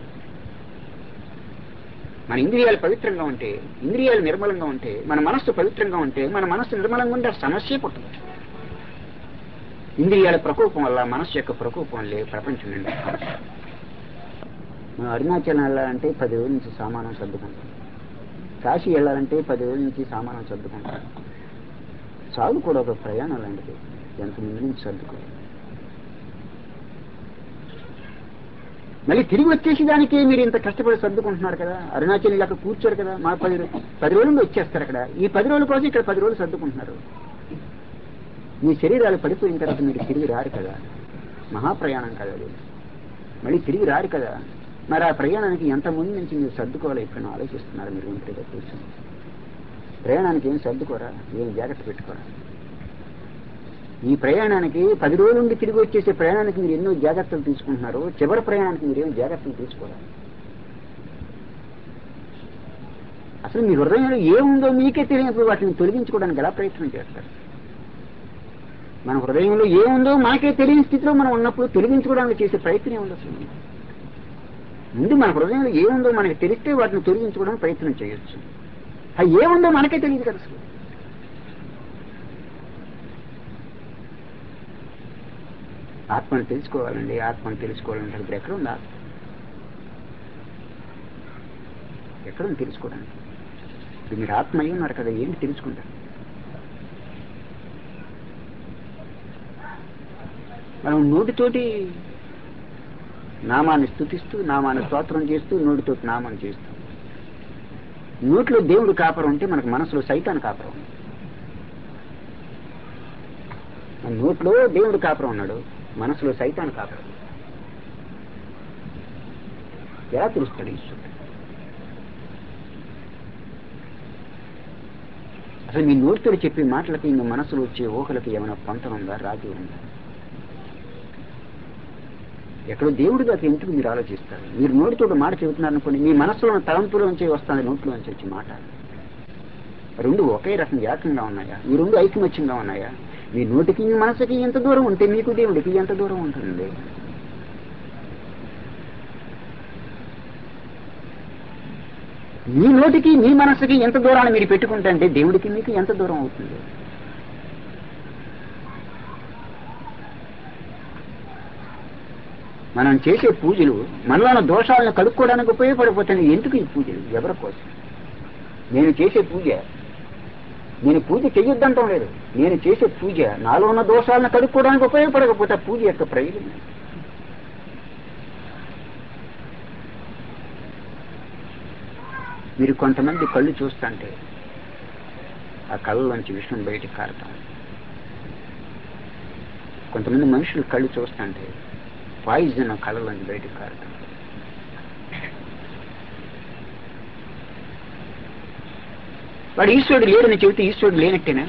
మన ఇంద్రియాలు పవిత్రంగా ఉంటే ఇంద్రియాలు నిర్మలంగా ఉంటే మన మనస్సు పవిత్రంగా ఉంటే మన మనస్సు నిర్మలంగా ఉంటే ఆ సమస్యే పుట్టదు ఇంద్రియాల ప్రకోపం వల్ల మనస్సు యొక్క ప్రకోపం వల్లే ప్రపంచం నిండా సమస్య. మనం అరుణాచలం వెళ్ళాలంటే పది రోజుల నుంచి సామానం సర్దుకుంటాం కాశీ వెళ్ళాలంటే పది రోజుల నుంచి సామానం సర్దుకుంటాం చాలు కూడా ఒక ప్రయాణం లాంటిది ఎంత ముందు నుంచి సర్దుకోవాలి మళ్ళీ తిరిగి వచ్చేసి దానికి మీరు ఇంత కష్టపడి సర్దుకుంటున్నారు కదా అరుణాచల్ అక్కడ కూర్చోరు కదా మా పది రో- పది రోజులు వచ్చేస్తారు అక్కడ ఈ పది రోజుల కోసం ఇక్కడ పది రోజులు సర్దుకుంటున్నారు మీ శరీరాలు పడిపోయిన తర్వాత మీరు తిరిగి రారు కదా మహాప్రయాణం కదా అది మళ్ళీ తిరిగి రారు కదా మరి ఆ ప్రయాణానికి ఎంత ముందు నుంచి మీరు సర్దుకోవాలి ఇప్పుడు ఆలోచిస్తున్నారు మీరు ఒంటరిగా కూర్చొని ప్రయాణానికి ఏం సర్దుకోరా ఏం జాగ్రత్త పెట్టుకోరా ఈ ప్రయాణానికి పది రోజుల నుండి తిరిగి వచ్చేసే ప్రయాణానికి మీరు ఎన్నో జాగ్రత్తలు తీసుకుంటున్నారు చివరి ప్రయాణానికి మీరు ఏం జాగ్రత్తలు తీసుకోరా అసలు మీ హృదయంలో ఏముందో మీకే తెలియనప్పుడు వాటిని తొలగించుకోవడానికి ఎలా ప్రయత్నం చేస్తారు మన హృదయంలో ఏముందో మనకే తెలియని స్థితిలో మనం ఉన్నప్పుడు తొలగించుకోవడానికి చేసే ప్రయత్నం ఏముంది అసలు ముందు మన హృదయంలో ఏముందో మనకి తెలిస్తే వాటిని తొలగించుకోవడానికి ప్రయత్నం చేయొచ్చు అది ఏముందో మనకే తెలియదు కదా అసలు ఆత్మను తెలుసుకోవాలండి ఆత్మను తెలుసుకోవాలంటే ఇప్పుడు ఎక్కడ ఉంది ఆత్మ ఎక్కడ ఉంది తెలుసుకోవడానికి ఇప్పుడు మీరు ఆత్మ అయి ఉన్నారు కదా ఏంటి తెలుసుకుంటారు మనం నోటితోటి నామాన్ని స్థుతిస్తూ నామాన్ని స్తోత్రం చేస్తూ నోటితోటి నామాన్ని చేస్తూ నోట్లో దేవుడు కాపరం ఉంటే మనకు మనసులో సైతాన్ కాపరం ఉంది మన నోట్లో దేవుడు కాపురం ఉన్నాడు మనసులో సైతాన్ కాపురం ఎలా తెలుస్తాడు ఈశ్వరుడు అసలు మీ నోటితో చెప్పే మాటలకి మీ మనసులో వచ్చే ఊహలకి ఏమైనా పొంతం ఉందా రాజు ఉందా ఎక్కడో దేవుడి దాకా ఎందుకు మీరు ఆలోచిస్తారు మీరు నోటితో మాట చెబుతున్నారు అనుకోండి మీ మనసులో ఉన్న తలంపులోంచి వస్తుంది నోట్లోంచి వచ్చే మాట రెండు ఒకే రకం ఏకంగా ఉన్నాయా ఈ రెండు ఐకమత్యంగా ఉన్నాయా మీ నోటికి మీ మనసుకి ఎంత దూరం ఉంటే మీకు దేవుడికి ఎంత దూరం ఉంటుంది మీ నోటికి మీ మనసుకి ఎంత దూరాన్ని మీరు పెట్టుకుంటే అంటే దేవుడికి మీకు ఎంత దూరం అవుతుంది మనం చేసే పూజలు మనలో ఉన్న దోషాలను కడుక్కోవడానికి ఉపయోగపడిపోతుంది ఎందుకు ఈ పూజలు ఎవరి కోసం నేను చేసే పూజ నేను పూజ చెయ్యొద్దంటాం లేదు నేను చేసే పూజ నాలో ఉన్న దోషాలను కడుక్కోవడానికి ఉపయోగపడకపోతే ఆ పూజ యొక్క ప్రయోజనం మీరు కొంతమంది కళ్ళు చూస్తుంటే ఆ కళ్ళలోంచి విషయం బయటికి కారుతాం కొంతమంది మనుషులు కళ్ళు చూస్తుంటే పాయిజన్ కళ్ళలోంచి బయటికి కారుతాం వాడు ఈశ్వరుడు లేడని చెబితే ఈశ్వరుడు లేనట్టేనా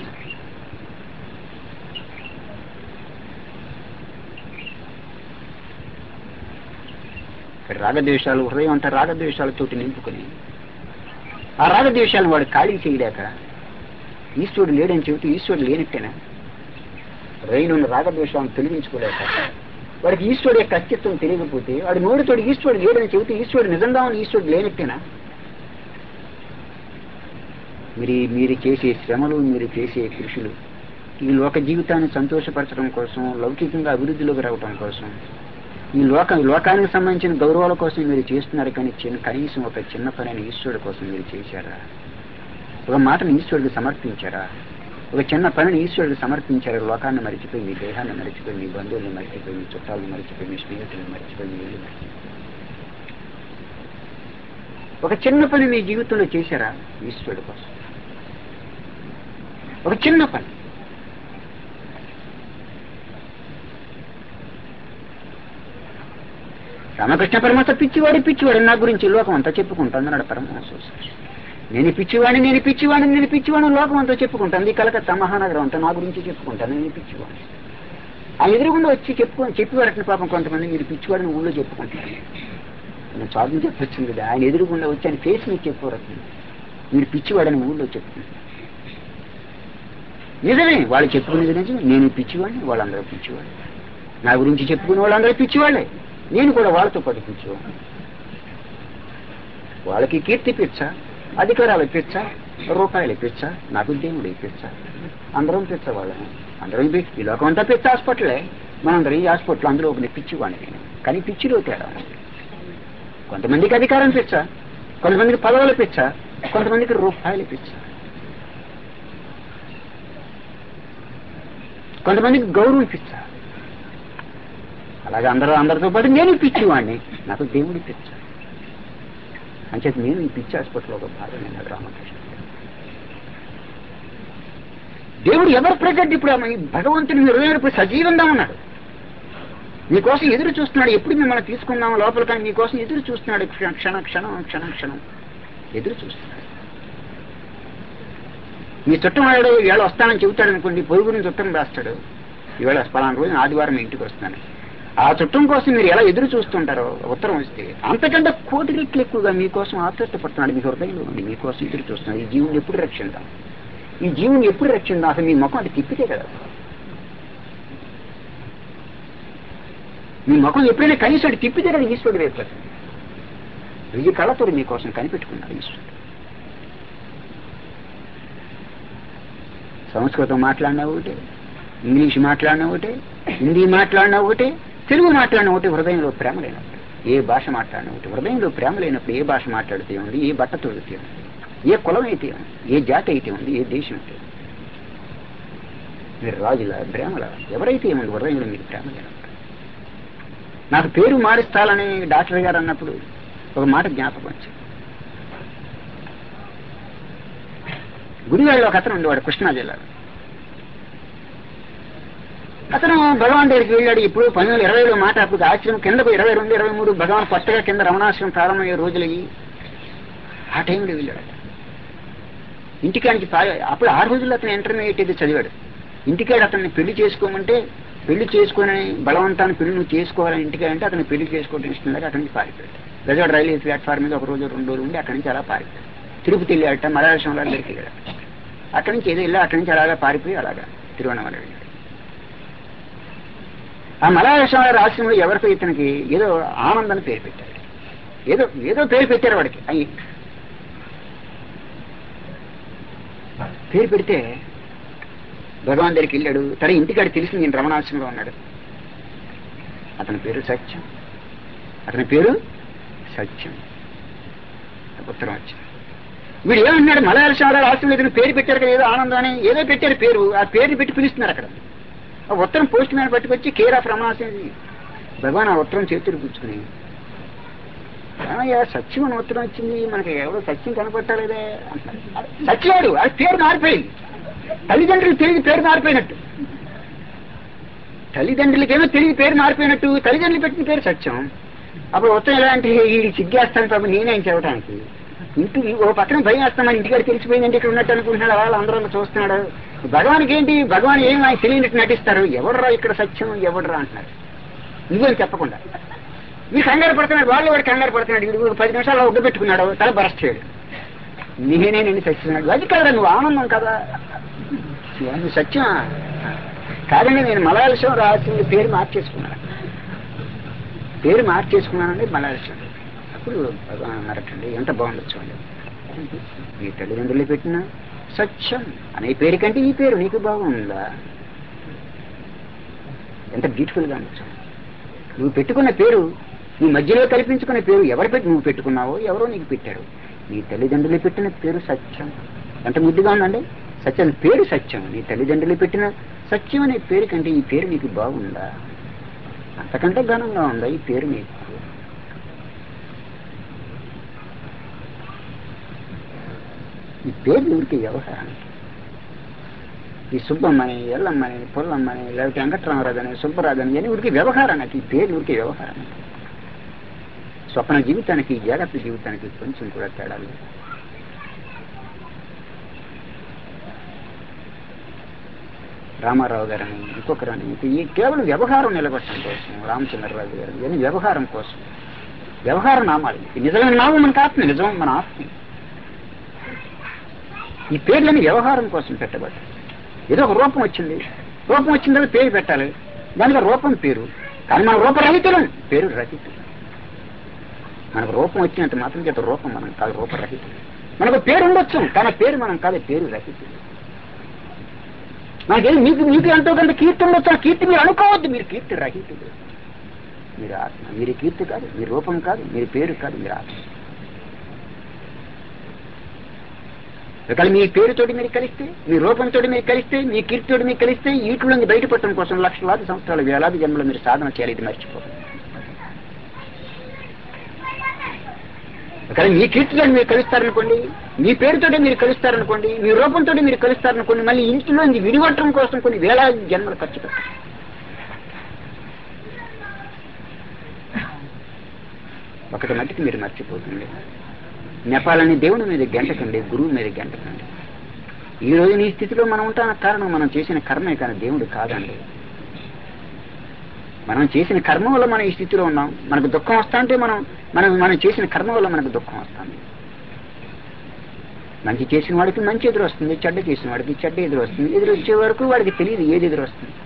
రాగద్వేషాలు హృదయం అంతా రాగద్వేషాలతోటి నింపుకొని ఆ రాగద్వేషాలను వాడు ఖాళీ చేయలేక ఈశ్వరుడు లేడని చెబితే ఈశ్వరుడు లేనట్టేనా హృదయంలో ఉన్న రాగద్వేషాలను తొలగించుకోలేక వాడికి ఈశ్వరుడు యొక్క అస్తిత్వం తెలియకపోతే వాడు నోడితోడు ఈశ్వరుడు లేడని చెబితే ఈశ్వరుడు నిజంగా ఉన్న ఈశ్వరుడు లేనట్టేనా మీరు మీరు చేసే శ్రమలు మీరు చేసే కృషులు ఈ లోక జీవితాన్ని సంతోషపరచడం కోసం లౌకికంగా అభివృద్ధిలోకి రావడం కోసం ఈ లోక లోకానికి సంబంధించిన గౌరవాల కోసం మీరు చేస్తున్నారు కానీ చిన్న కనీసం ఒక చిన్న పని ఈశ్వరుడు కోసం మీరు చేశారా ఒక మాటను ఈశ్వరుడికి సమర్పించారా ఒక చిన్న పనిని ఈశ్వరుడికి సమర్పించారా లోకాన్ని మరిచిపోయి మీ దేహాన్ని మరిచిపోయి మీ బంధువుల్ని మరిచిపోయి మీ చుట్టాలను మరిచిపోయి మీ స్నేహితులను మరిచిపోయి మీ ఇల్లు మరిచిపోయి ఒక చిన్న పని మీ జీవితంలో చేశారా ఈశ్వరుడు కోసం ఒక చిన్న పని రామకృష్ణ పరమాత్మ పిచ్చివాడు పిచ్చివాడు నా గురించి లోకం అంతా చెప్పుకుంటాను అన్నాడు పరమహంస నేను పిచ్చివాడిని నేను పిచ్చివాడిని నేను పిచ్చివాడిని లోకం అంతా చెప్పుకుంటాను ఈ కలకత్తా మహానగరం అంతా నా గురించి చెప్పుకుంటాను నేను పిచ్చివాడిని ఆ ఎదురుగుండా వచ్చి చెప్పుకొని చెప్పేవారట పాపం కొంతమంది మీరు పిచ్చివాడిని ఊళ్ళో చెప్పుకుంటారు నేను చాలు చెప్పొచ్చింది కదా ఆయన ఎదురుగుండా వచ్చి ఆయన ఫేస్ మీద చెప్పేవారట మీరు పిచ్చివాడని ఊళ్ళో చెప్పుకుంటారు నిజమే వాళ్ళు చెప్పుకునేది నిజమే నేను పిచ్చివాడిని వాళ్ళందరూ పిచ్చివాడు నా గురించి చెప్పుకునే వాళ్ళందరూ పిచ్చివాళ్ళే నేను కూడా వాళ్ళతో పాటు పిచ్చివాడిని వాళ్ళకి కీర్తి పిచ్చ అధికారాలు పిచ్చ రూపాయలు పిచ్చ నాకు దేవుడు పిచ్చ అందరం పిచ్చ వాళ్ళని అందరం పి- ఈ లోకం అంతా పిచ్చ హాస్పిటలే మనందరం ఈ హాస్పిటల్ అందులో ఒకటి పిచ్చివాడిని కానీ పిచ్చిలో తేడా ఉంది కొంతమందికి అధికారం పిచ్చ కొంతమందికి పదవులు పిచ్చ కొంతమందికి రూపాయలు పిచ్చ కొంతమందికి గౌరవం పిచ్చ అలాగే అందరూ అందరితో పాటు నేను పిచ్చివాడిని నాకు దేవుడి పిచ్చ అంచేత నేను ఈ పిచ్చి హాస్పిటల్ ఒక భాగమైన రామకృష్ణ దేవుడు ఎవరు ప్రజెంట్ ఇప్పుడు ఆమె ఈ భగవంతుని మీ హృదయంలో సజీవంగా ఉన్నాడు మీకోసం ఎదురు చూస్తున్నాడు ఎప్పుడు మిమ్మల్ని తీసుకుందాం లోపల కానీ మీకోసం ఎదురు చూస్తున్నాడు క్షణ క్షణ క్షణం క్షణ క్షణం ఎదురు చూస్తున్నాడు మీ చుట్టం వాడు ఈవేళ వస్తానని చెబుతాడు అనుకోండి పొరుగుని చుట్టం రాస్తాడు ఈవేళ పలానా రోజు ఆదివారం మీ ఇంటికి వస్తాను ఆ చుట్టం కోసం మీరు ఎలా ఎదురు చూస్తుంటారో ఉత్తరం వస్తే అంతకంటే కోటి రెట్లు ఎక్కువగా మీకోసం ఆతృత పడుతున్నాడు మీ హృదయంలో ఉంది మీకోసం ఎదురు చూస్తున్నాడు ఈ జీవుని ఎప్పుడు రక్షిద్దాం ఈ జీవుని ఎప్పుడు రక్షిద్దాం అసలు మీ ముఖం అది తిప్పితే కదా మీ ముఖం ఎప్పుడైనా కనీసం అటు తిప్పితే కదా ఈశ్వరుడు వైపు వెయ్యి కళ్ళతో మీకోసం కనిపెట్టుకున్నాడు ఈశ్వరుడు సంస్కృతం మాట్లాడినా ఒకటే ఇంగ్లీష్ మాట్లాడినా ఒకటే హిందీ మాట్లాడినా ఒకటే తెలుగు మాట్లాడినా ఒకటి హృదయంలో ప్రేమ లేనప్పుడు ఏ భాష మాట్లాడినా ఒకటి హృదయంలో ప్రేమ లేనప్పుడు ఏ భాష మాట్లాడితే ఉంది ఏ బట్ట తొడిగితే ఉంది ఏ కులం అయితే ఉంది ఏ జాతి అయితే ఉంది ఏ దేశం అయితే ఉంది మీరు రాజుల ప్రేమల ఎవరైతే ఏముంది హృదయంలో మీకు ప్రేమ లేనప్పుడు నాకు పేరు మారుస్తాలని డాక్టర్ గారు అన్నప్పుడు ఒక మాట జ్ఞాపకం వచ్చింది గుడివాడలో ఒక అతను ఉండేవాడు కృష్ణా జిల్లాలో అతను భగవాన్ దగ్గరికి వెళ్ళాడు ఇప్పుడు పంతొమ్మిది వందల ఇరవైలో మాట అప్పుడు ఆశ్రమం కిందకు ఇరవై రెండు ఇరవై మూడు భగవాన్ కొత్తగా కింద రమణాశ్రమం ప్రారంభమయ్యే రోజులకి ఆ టైంలో వెళ్ళాడు ఇంటికానికి పారి అప్పుడు ఆ రోజుల్లో అతను ఇంటర్మీడియట్ అయితే చదివాడు ఇంటికాడ అతన్ని పెళ్లి చేసుకోమంటే పెళ్లి చేసుకుని బలవంతాన్ని పెళ్లి నువ్వు చేసుకోవాలని ఇంటికాడంటే అతను పెళ్లి చేసుకోవడం ఇష్టం లేక అక్కడి నుంచి పారిపోయాడు బెజవాడ రైల్వే ప్లాట్ఫామ్ మీద ఒక రోజు రెండు రోజులు ఉండి అక్కడి నుంచి అలా పారిపోయాడు తిరుపతి వెళ్ళాడట మలయాళం దగ్గరికి వెళ్ళాడు అక్కడి నుంచి ఏదో వెళ్ళి అక్కడి నుంచి అలాగా పారిపోయి అలాగా తిరువనమల వెళ్ళాడు ఆ మలయాళ ఆశ్రమంలో ఎవరికో ఇతనికి ఏదో ఆనందని పేరు పెట్టారు ఏదో ఏదో పేరు పెట్టారు వాడికి అయ్యి పేరు పెడితే భగవాన్ దగ్గరికి వెళ్ళాడు తన ఇంటికాడ తెలిసి నేను రమణాశ్రమంలో ఉన్నాడు అతని పేరు సత్యం అతని పేరు సత్యం ఉత్తరం వచ్చింది వీడు ఏమన్నాడు మలయాళ శాల ఆశ్రమంలో ఇతను పేరు పెట్టారు కదా ఏదో ఆనందం అని ఏదో పెట్టారు పేరు ఆ పేరు పెట్టి పిలుస్తున్నారు అక్కడ ఆ ఉత్తరం పోస్ట్ మ్యాన్ పట్టుకొచ్చి కేర్ ఆఫ్ రమణాశ్రమం భగవాన్ ఆ ఉత్తరం చేతులు కూర్చుని ఏమయ్యా సత్యం అని ఉత్తరం వచ్చింది మనకి ఎవరో సత్యం కనపట్టాలేదే అంటున్నారు సత్యాడు అది పేరు మారిపోయింది తల్లిదండ్రులు తెలియదు పేరు మారిపోయినట్టు తల్లిదండ్రులకేమో తెలియదు పేరు మారిపోయినట్టు తల్లిదండ్రులు పెట్టిన పేరు సత్యం అప్పుడు ఉత్తరం ఎలా అంటే ఈ సిగ్గేస్తాను పాపం నేనేం చెప్పడానికి ఇంటి ఓ పక్కన భయం వేస్తామని ఇంటికాడ తెలిసిపోయిందంటే ఇక్కడ ఉన్నట్టు అనుకుంటున్నాడు వాళ్ళు అందరూ చూస్తున్నాడు భగవానికి ఏంటి భగవాన్ ఏం ఆయన తెలియనట్టు నటిస్తారు ఎవడరా ఇక్కడ సత్యం ఎవడరా అంటున్నారు నువ్వేం చెప్పకుండా వీడు కంగారు పడుతున్నాడు వాళ్ళు వాడు కంగారు పడుతున్నాడు వీడు ఒక పది నిమిషాలు ఒడ్డు పెట్టుకున్నాడు తల బరస్ట్ చేయడు నేనే నేను సత్యనాడు అది కదా నువ్వు ఆనందం కదా నువ్వు సత్యం కాదండి నేను మలయాళం రాసింది పేరు మార్చేసుకున్నాను పేరు మార్చేసుకున్నానండి మలయాళం అప్పుడు భగవాన్ అన్నారటండి ఎంత బాగుంది చూడండి మీ తల్లిదండ్రులు పెట్టిన సత్యం అనే పేరు కంటే ఈ పేరు నీకు బాగుందా ఎంత బ్యూటిఫుల్ గా ఉంది చూడండి నువ్వు పెట్టుకున్న పేరు నీ మధ్యలో కల్పించుకున్న పేరు ఎవరు పెట్టి నువ్వు పెట్టుకున్నావో ఎవరో నీకు పెట్టారు నీ తల్లిదండ్రులు పెట్టిన పేరు సత్యం ఎంత ముద్దుగా ఉందండి సత్యం పేరు సత్యం నీ తల్లిదండ్రులు పెట్టిన సత్యం అనే పేరు కంటే ఈ పేరు నీకు బాగుందా అంతకంటే ఘనంగా ఉందా ఈ పేరు నీకు ఈ పేరు ఊరికి వ్యవహారానికి ఈ సుబ్బమ్మని ఎల్లమ్మని పుల్లమ్మని లేకపోతే వెంకట్రామరాజు అని సుబ్బరాజు అని ఇవన్నీ ఊరికి వ్యవహారానికి ఈ పేరు ఊరికి వ్యవహారానికి స్వప్న జీవితానికి జాగ్రత్త జీవితానికి కొంచెం కూడా తేడా లేదు రామారావు గారని ఇంకొకరని ఇంక ఈ కేవలం వ్యవహారం నిలబెట్టడం కోసం రామచంద్రరాజు గారు ఇవన్నీ వ్యవహారం కోసం వ్యవహార నామాలు ఈ నిజమైన నామం మనకు ఆత్మ నిజం మన ఆత్మ ఈ పేర్లని వ్యవహారం కోసం పెట్టబడ్డాయి ఏదో ఒక రూపం వచ్చింది రూపం వచ్చిన తర్వాత పేరు పెట్టాలి దానికి రూపం పేరు కానీ మన రూపరహితులం పేరు రహితులు మనకు రూపం వచ్చినంత మాత్రం చేత రూపం మనం కాదు రూపరహితులు మనకు పేరు ఉండొచ్చు కానీ ఆ పేరు మనం కాదు పేరు రహితులు మనకేం మీకు మీకు ఎంతో కొంత కీర్తి ఉండొచ్చు ఆ కీర్తి మీరు అనుకోవద్దు మీరు కీర్తి రహితులు మీరు ఆత్మ మీరు కీర్తి కాదు మీ రూపం కాదు మీరు పేరు కాదు మీరు ఆత్మ ఒకవేళ మీ పేరుతోటి మీరు కలిస్తే మీ రూపంతో మీరు కలిస్తే మీ కీర్తితోటి మీరు కలిస్తే వీటిలోంచి బయటపడటం కోసం లక్షలాది సంవత్సరాలు వేలాది జన్మలు మీరు సాధన చేయాలి ఇది మర్చిపోదు ఒకవేళ మీ కీర్తితో మీరు కలుస్తారనుకోండి మీ పేరుతోటి మీరు కలుస్తారనుకోండి మీ రూపంతో మీరు కలుస్తారనుకోండి మళ్ళీ ఇంటిలో విడివట్టడం కోసం కొన్ని వేలాది జన్మలు ఖర్చు పెట్టారు ఒకటి మట్టికి మీరు మర్చిపోతుంది నెపాలని దేవుని మీద గంటకండి గురువు మీద గంటకండి ఈ రోజు ఈ స్థితిలో మనం ఉంటానికి కారణం మనం చేసిన కర్మే కానీ దేవుడు కాదండి మనం చేసిన కర్మ వల్ల మనం ఈ స్థితిలో ఉన్నాం మనకు దుఃఖం వస్తా అంటే మనం మనం మనం చేసిన కర్మ వల్ల మనకు దుఃఖం వస్తుంది మంచి చేసిన వాడికి మంచి ఎదురు వస్తుంది చెడ్డ చేసిన వాడికి చెడ్డ ఎదురు వస్తుంది ఎదురు వచ్చే వరకు వాడికి తెలియదు ఏది ఎదురు వస్తుంది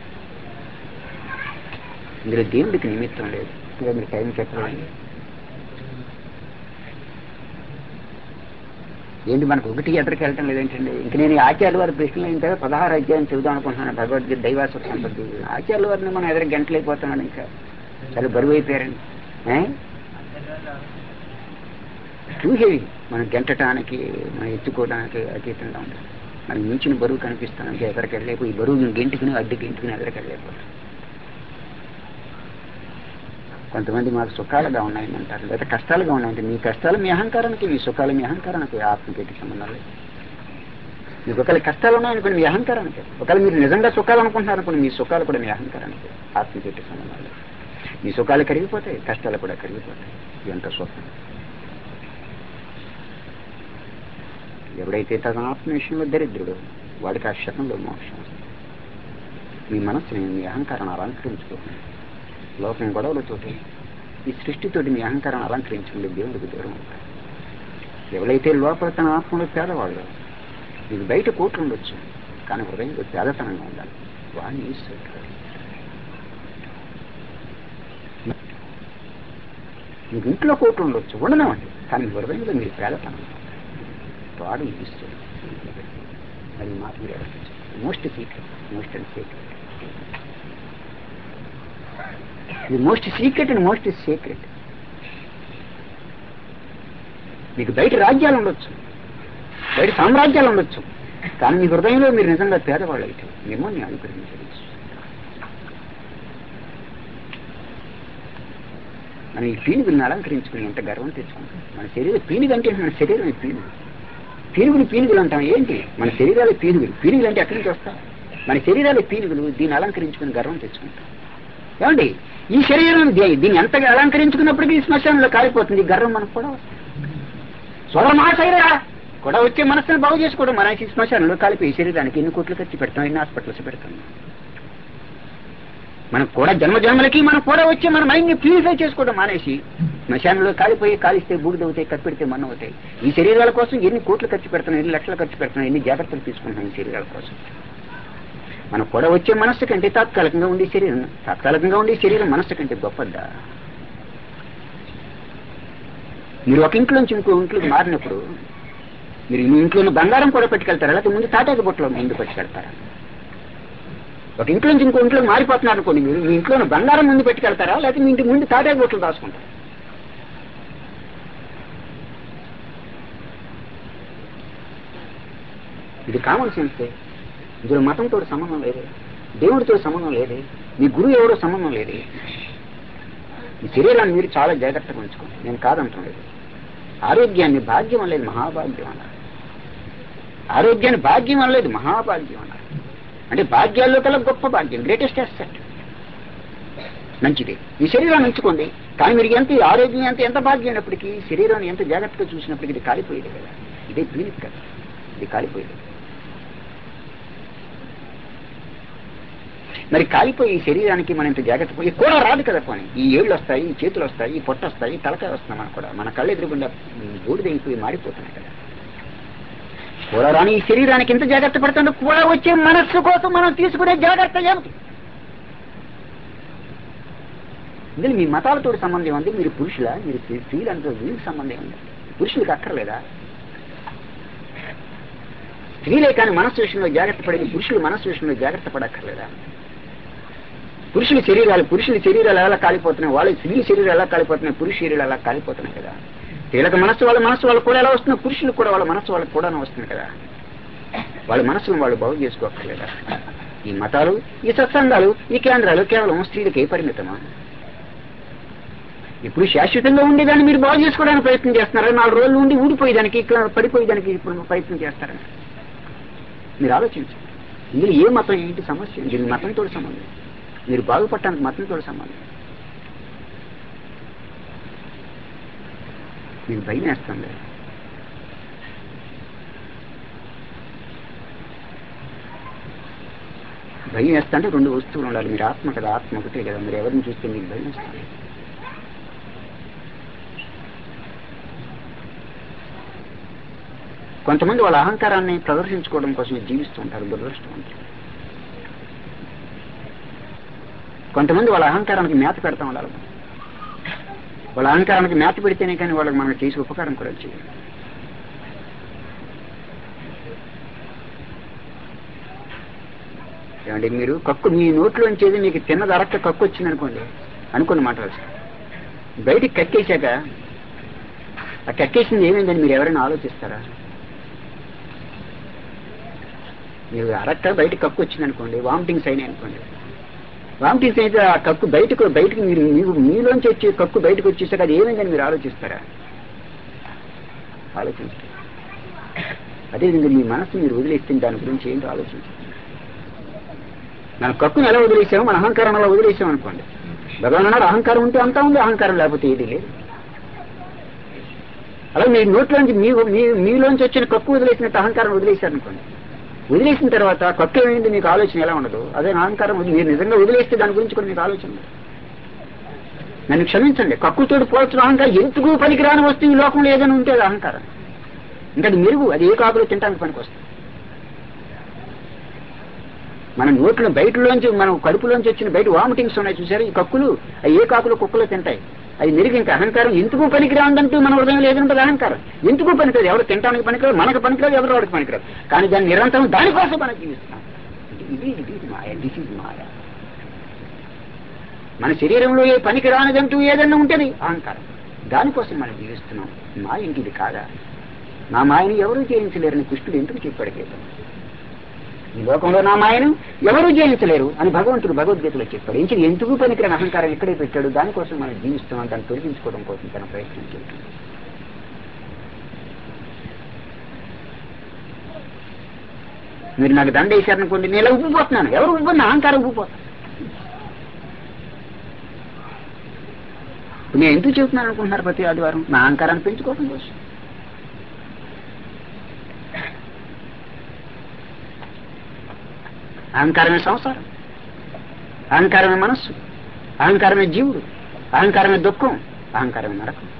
ఇందులో దేవుడికి నిమిత్తం లేదు ఇంకా మీరు టైం చెప్పలేదు ఏంటి మనకు ఒకటి ఎదురుకి వెళ్ళటం లేదేంటండి ఇంక నేను ఈ ఆచార్య వారి ప్రశ్నలు అయిన తర్వాత పదహారు అధ్యాయం చెబుదాం అనుకుంటున్నాను భగవద్గీత దైవాసుర సంపత్తి ఆచార్య వారిని మనం ఎదురు గంటలైపోతున్నాడు ఇంకా చాలా బరువు అయిపోయారండి ఏ? టూ హెవీ మనం గెంటటానికి మనం ఎత్తుకోవడానికి అతీతంగా ఉంటుంది మనం మించిన బరువు కనిపిస్తానికి ఎదరికి వెళ్ళలేకపోయి ఈ బరువు గెంటుకుని అడ్డు గెంటుకుని ఎదరికి వెళ్ళలేకపోతాం కొంతమంది మాకు సుఖాలుగా ఉన్నాయని అంటారు లేదా కష్టాలుగా ఉన్నాయంటే మీ కష్టాలు మీ అహంకారానికి మీ సుఖాలు మీ అహంకారానికి ఆత్మకి సంబంధం లేదు మీకు ఒకవేళ కష్టాలు ఉన్నాయనుకోండి మీ అహంకారానికి ఒకవేళ మీరు నిజంగా సుఖాలు అనుకుంటున్నారు అనుకోండి మీ సుఖాలు కూడా మీ అహంకారానికి ఆత్మకెట్టి సంబంధం లేదు మీ సుఖాలు కరిగిపోతాయి కష్టాలు కూడా కరిగిపోతాయి ఎంత సుఖం ఎవడైతే తన ఆత్మ విషయంలో దరిద్రుడు వాడికి ఆ క్షణంలో మోక్షం వస్తుంది. మీ మనస్సుని మీ అహంకారాన్ని అలంకరించుకోండి లోకం గొడవలతోటి ఈ సృష్టితోటి మీ అహంకారాన్ని అలంకరించుకుంటే దేవుడికి దూరం అవుతారు ఎవరైతే లోపల తన ఆత్మలో పేదవాళ్ళు మీకు బయట కోట్లు ఉండొచ్చు కానీ హృదయంలో పేదతనంగా ఉండాలి వాడిని ఈశ్వరుడు మీకు ఇంట్లో కోట్లు ఉండొచ్చు ఉండనివ్వండి కానీ మీ హృదయంలో మీరు పేదతనం వాడు ఈశ్వరుడు అది మాట మీరు most secret most and secret ఇది most secret and most secret మీకు బయట రాజ్యాలు ఉండొచ్చు బయట సామ్రాజ్యాలు ఉండొచ్చు కానీ మీ హృదయంలో మీరు నిజంగా పేదవాళ్ళు అయితే మిమ్మల్ని అనుగ్రహించదు మనం ఈ పీనుగుల్ని అలంకరించుకుని ఎంత గర్వం తెచ్చుకుంటాం మన శరీరం పీనుగు అంటే మన శరీరం పీనుగు పీనుగులు పీనుగులు అంటాం ఏంటి మన శరీరాలు పీనుగులు పీనుగులు అంటే ఎక్కడి నుంచి వస్తాం మన శరీరాలు పీనుగులు దీన్ని అలంకరించుకుని గర్వం తెచ్చుకుంటాం ఏమండి ఈ శరీరం దీ- దీన్ని ఎంతగా అలంకరించుకున్నప్పటికీ ఈ శ్మశానంలో కాలిపోతుంది ఈ గర్వం మనకు కూడా వస్తుంది సొల మా శరీరా కూడా వచ్చే మనసును బాగు చేసుకోవడం మన ఈ శ్మశానంలో కలిపి ఈ శరీరానికి ఎన్ని కోట్లు ఖర్చు పెడతాం ఎన్ని హాస్పిటల్స్ పెడతాం మనం కూడా జన్మ జన్మలకి మనం కూడా వచ్చి మన మైండ్ని ప్యూరిఫై చేసుకోవడం మానేసి శ్మశానంలో కాలిపోయి కాలిస్తే బూడిదవుతాయి కప్పెడితే మన్ను అవుతాయి ఈ శరీరాల కోసం ఎన్ని కోట్లు ఖర్చు పెడుతున్నాం ఎన్ని లక్షలు ఖర్చు పెడుతున్నాం ఎన్ని జాగ్రత్తలు తీసుకుంటున్నాం ఈ శరీరాల కోసం మన కూడా వచ్చే మనస్సు కంటే తాత్కాలికంగా ఉండే శరీరం తాత్కాలికంగా ఉండే శరీరం మనస్సు కంటే గొప్పదా మీరు ఒక ఇంట్లోంచి ఇంకో ఇంట్లోకి మారినప్పుడు మీరు మీ ఇంట్లో ఉన్న బంగారం కూడా పెట్టుకెళ్తారా లేకపోతే ముందు తాటాకు బొట్టలో ముందు పెట్టుకెళ్తారా ఒక ఇంట్లో నుంచి ఇంకో ఇంట్లో మారిపోతున్నారు అనుకోండి మీరు మీ ఇంట్లో ఉన్న బంగారం ముందు పెట్టుకెళ్తారా లేకపోతే మీ ఇంటి ముందు తాటాకు బొట్టలు దాచుకుంటారా ఇది కామన్ సెన్సే ఇందులో మతంతో సంబంధం లేదే దేవుడితో సంబంధం లేదే మీ గురువు ఎవరో సంబంధం లేదే ఈ శరీరాన్ని మీరు చాలా జాగ్రత్తగా ఉంచుకోండి నేను కాదంటాం లేదు ఆరోగ్యాన్ని భాగ్యం అనలేదు మహాభాగ్యం అన్నారు ఆరోగ్యాన్ని భాగ్యం అనలేదు మహాభాగ్యం అన్నారు అంటే భాగ్యాల్లో కల్లా గొప్ప భాగ్యం గ్రేటెస్ట్ అసెట్ మంచిది ఈ శరీరాన్ని ఉంచుకోండి కానీ మీరు ఎంత ఈ ఆరోగ్యం ఎంత ఎంత భాగ్యం అయినప్పటికీ ఈ శరీరాన్ని ఎంత జాగ్రత్తగా చూసినప్పటికీ ఇది కాలిపోయేది కదా ఇదే పీనిక్ కదా ఇది కాలిపోయేది మరి కాలిపోయి ఈ శరీరానికి మనం ఇంత జాగ్రత్త పోయి కూడా రాదు కదా పోనీ ఈ ఏళ్ళు వస్తాయి ఈ చేతులు వస్తాయి ఈ పొట్ట వస్తాయి ఈ తలకాయ వస్తున్నాయి మనకు కూడా మన కళ్ళు ఎదురుగుండా బూడిదైపోయి మారిపోతున్నాయి కదా కూడా రాని ఈ శరీరానికి ఇంత జాగ్రత్త పడుతుంటే కూడా వచ్చే మనస్సు కోసం మనం తీసుకునే జాగ్రత్త ఏమిటి ఇందులో మీ మతాలతో సంబంధం ఉంది మీరు పురుషుల మీరు స్త్రీ- స్త్రీలంతా వీళ్ళకి సంబంధం ఉంది పురుషులకు అక్కర్లేదా స్త్రీలే కానీ మనస్సు విషయంలో జాగ్రత్త పడేది పురుషులు మనస్సు విషయంలో జాగ్రత్త పడక్కర్లేదా పురుషుల శరీరాలు పురుషుల శరీరాలు ఎలా కాలిపోతున్నాయి వాళ్ళ స్త్రీ శరీరాలు ఎలా కాలిపోతున్నాయి పురుష శరీరాలు ఎలా కాలిపోతున్నాయి కదా స్త్రీలకు మనస్సు వాళ్ళ మనస్సు వాళ్ళకి కూడా ఎలా వస్తుంది పురుషులకు కూడా వాళ్ళ మనస్సు వాళ్ళకి కూడా వస్తుంది కదా వాళ్ళ మనస్సును వాళ్ళు బాగు చేసుకోక్కర్లేదా ఈ మతాలు ఈ సత్సంగాలు ఈ కేంద్రాలు కేవలం స్త్రీలకే పరిమితమా ఇప్పుడు శాశ్వతంగా ఉండేదాన్ని మీరు బాగు చేసుకోవడానికి ప్రయత్నం చేస్తున్నారా నాలుగు రోజులు ఉండి ఊడిపోయేదానికి ఇట్లా పడిపోయేదానికి ఇప్పుడు ప్రయత్నం చేస్తారని మీరు ఆలోచించండి ఇందులో ఏ మతం ఏంటి సమస్య దీని మతంతో సంబంధం మీరు బాగుపడటానికి మతంతో సంబంధం మీకు భయం వేస్తుంది భయం వేస్తుంటే రెండు వస్తువులు ఉండాలి మీరు ఆత్మ కదా ఆత్మ ఒకటే కదా మీరు ఎవరిని చూస్తే మీకు భయం వేస్తుంది కొంతమంది వాళ్ళ అహంకారాన్ని ప్రదర్శించుకోవడం కోసం జీవిస్తూ ఉంటారు దురదృష్టవంతులు కొంతమంది వాళ్ళ అహంకారానికి మేత పెడతా ఉండాలి వాళ్ళ అహంకారానికి మేత పెడితేనే కానీ వాళ్ళకి మనం చేసి ఉపకారం కూడా చేయాలి ఏమంటే మీరు కక్కు మీ నోట్లోంచేది మీకు తిన్నది అరక్క కక్కు వచ్చింది అనుకోండి అనుకున్న మాట వస్తుంది. బయటికి కక్కేశాక ఆ కక్కేసింది ఏమైందని మీరు ఎవరైనా ఆలోచిస్తారా మీరు అరక్క బయట కక్కు వచ్చింది అనుకోండి వామిటింగ్స్ అయినాయి అనుకోండి వామిటింగ్స్ అయితే ఆ కక్కు బయటకు బయటకు మీరు మీకు మీలోంచి వచ్చే కక్కు బయటకు వచ్చేసాక అది ఏమైందని మీరు ఆలోచిస్తారా ఆలోచించారు అదేవిధంగా మీ మనసు మీరు వదిలేస్తే దాని గురించి ఏంటి ఆలోచించండి మన కక్కుని ఎలా వదిలేసామో మన అహంకారం అలా వదిలేసాం అనుకోండి భగవాన్ అన్నారు అహంకారం ఉంటే అంతా ఉంది అహంకారం లేకపోతే ఏది లేదు అలా మీ నోట్లోంచి మీ మీ- మీలోంచి వచ్చిన కక్కు వదిలేసినట్టు అహంకారం వదిలేశారనుకోండి వదిలేసిన తర్వాత కక్కు ఏమైంది మీకు ఆలోచన ఎలా ఉండదు అదే నా అహంకారం వదిలి- మీరు నిజంగా వదిలేస్తే దాని గురించి కూడా మీకు ఆలోచన ఉండదు నన్ను క్షమించండి కక్కుతోటి పోల్చిన అహంకారం ఎందుకు పనికిరాని వస్తువు ఈ లోకంలో ఏదైనా ఉంటే అది అహంకారం ఇంకా అది మెరుగు అది ఏ కాకులో తినడానికి పనికి వస్తుంది మన నోట్లో బయటలోంచి మనం కడుపులోంచి వచ్చిన బయట వామిటింగ్స్ ఉన్నాయి చూసారు ఈ కక్కులు అవి ఏ కాకులు కుక్కలు తింటాయి అది మెరుగు ఇంకా అహంకారం ఎందుకు పనికిరాందంటూ మన హృదయం లేదంటే అహంకారం ఎందుకు పనికిరాదు ఎవరు తినడానికి పనికిరాదు మనకు పనికిరాదు ఎవరు వాడికి పనికిరాదు కానీ దాన్ని నిరంతరం దానికోసం మనం జీవిస్తున్నాం ఇది ఇది ఇది మాయ దిస్ ఇస్ మాయ మన శరీరంలో ఏ పనికి రానిదంటూ ఏదన్నా ఉంటుంది అహంకారం దానికోసం మనం జీవిస్తున్నాం మాయ ఇంక ఇది కాదా నా మాయని ఎవరూ జయించలేరని కృష్ణుడు ఎందుకు చెప్పాడు గీతం ఈ లోకంలో నా మాయను ఎవరూ జయించలేరు అని భగవంతుడు భగవద్గీతలో చెప్పాడు ఇంక ఎందుకు పనికిరాని అహంకారం ఇక్కడే పెట్టాడు దానికోసం మనం జీవిస్తున్నాం దాన్ని తొలగించుకోవడం కోసం తన ప్రయత్నం చేస్తున్నాం మీరు నాకు దండ వేశారనుకోండి నేను ఇలా ఉబ్బిపోతున్నాను ఎవరు ఉబ్బిన అహంకారం ఉబ్బిపోతాను నేను ఎందుకు చెబుతున్నాను అనుకుంటున్నారు ప్రతి ఆదివారం నా అహంకారాన్ని పెంచుకోవడం కోసం అహంకారమే సంసారం అహంకారమే మనస్సు అహంకారమే జీవుడు అహంకారమే దుఃఖం అహంకారమే నరకం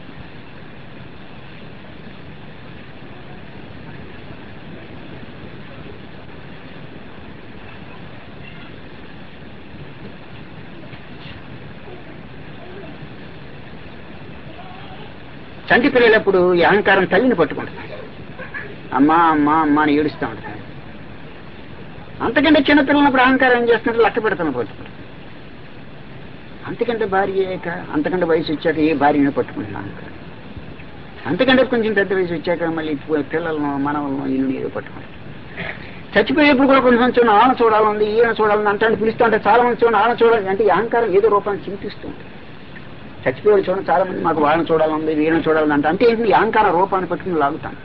చంటి పిల్లలప్పుడు ఈ అహంకారం తల్లిని పట్టుకుంటుంది అమ్మా అమ్మా అమ్మా అని ఏడుస్తూ ఉంటుంది అంతకంటే చిన్న పిల్లలప్పుడు అహంకారం ఏం చేస్తున్నారు లెక్క పెడతాను పట్టుకుంటారు అంతకంటే భార్య అయ్యాక అంతకంటే వయసు వచ్చాక ఏ భార్యను పట్టుకుంటున్నా అహంకారం అంతకంటే కొంచెం పెద్ద వయసు వచ్చాక మళ్ళీ పిల్లలను మనవలను ఇల్లు ఏదో పట్టుకుంటారు చచ్చిపోయేప్పుడు కూడా కొంచెం చూడండి ఆన చూడాలంది ఈయన చూడాలని అంటే పిలుస్తూ ఉంటే చాలా మంది చూడండి ఆన చూడాలి అంటే ఈ అహంకారం ఏదో రూపాన్ని చింతిస్తూ ఉంటుంది చచ్చిపోయే చూడండి చాలా మంది మాకు వాళ్ళని చూడాలంది వీళ్ళని చూడాలని అంటే అంటే ఏంటి ఈ అహంకార రూపాన్ని పట్టుకుని లాగుతాను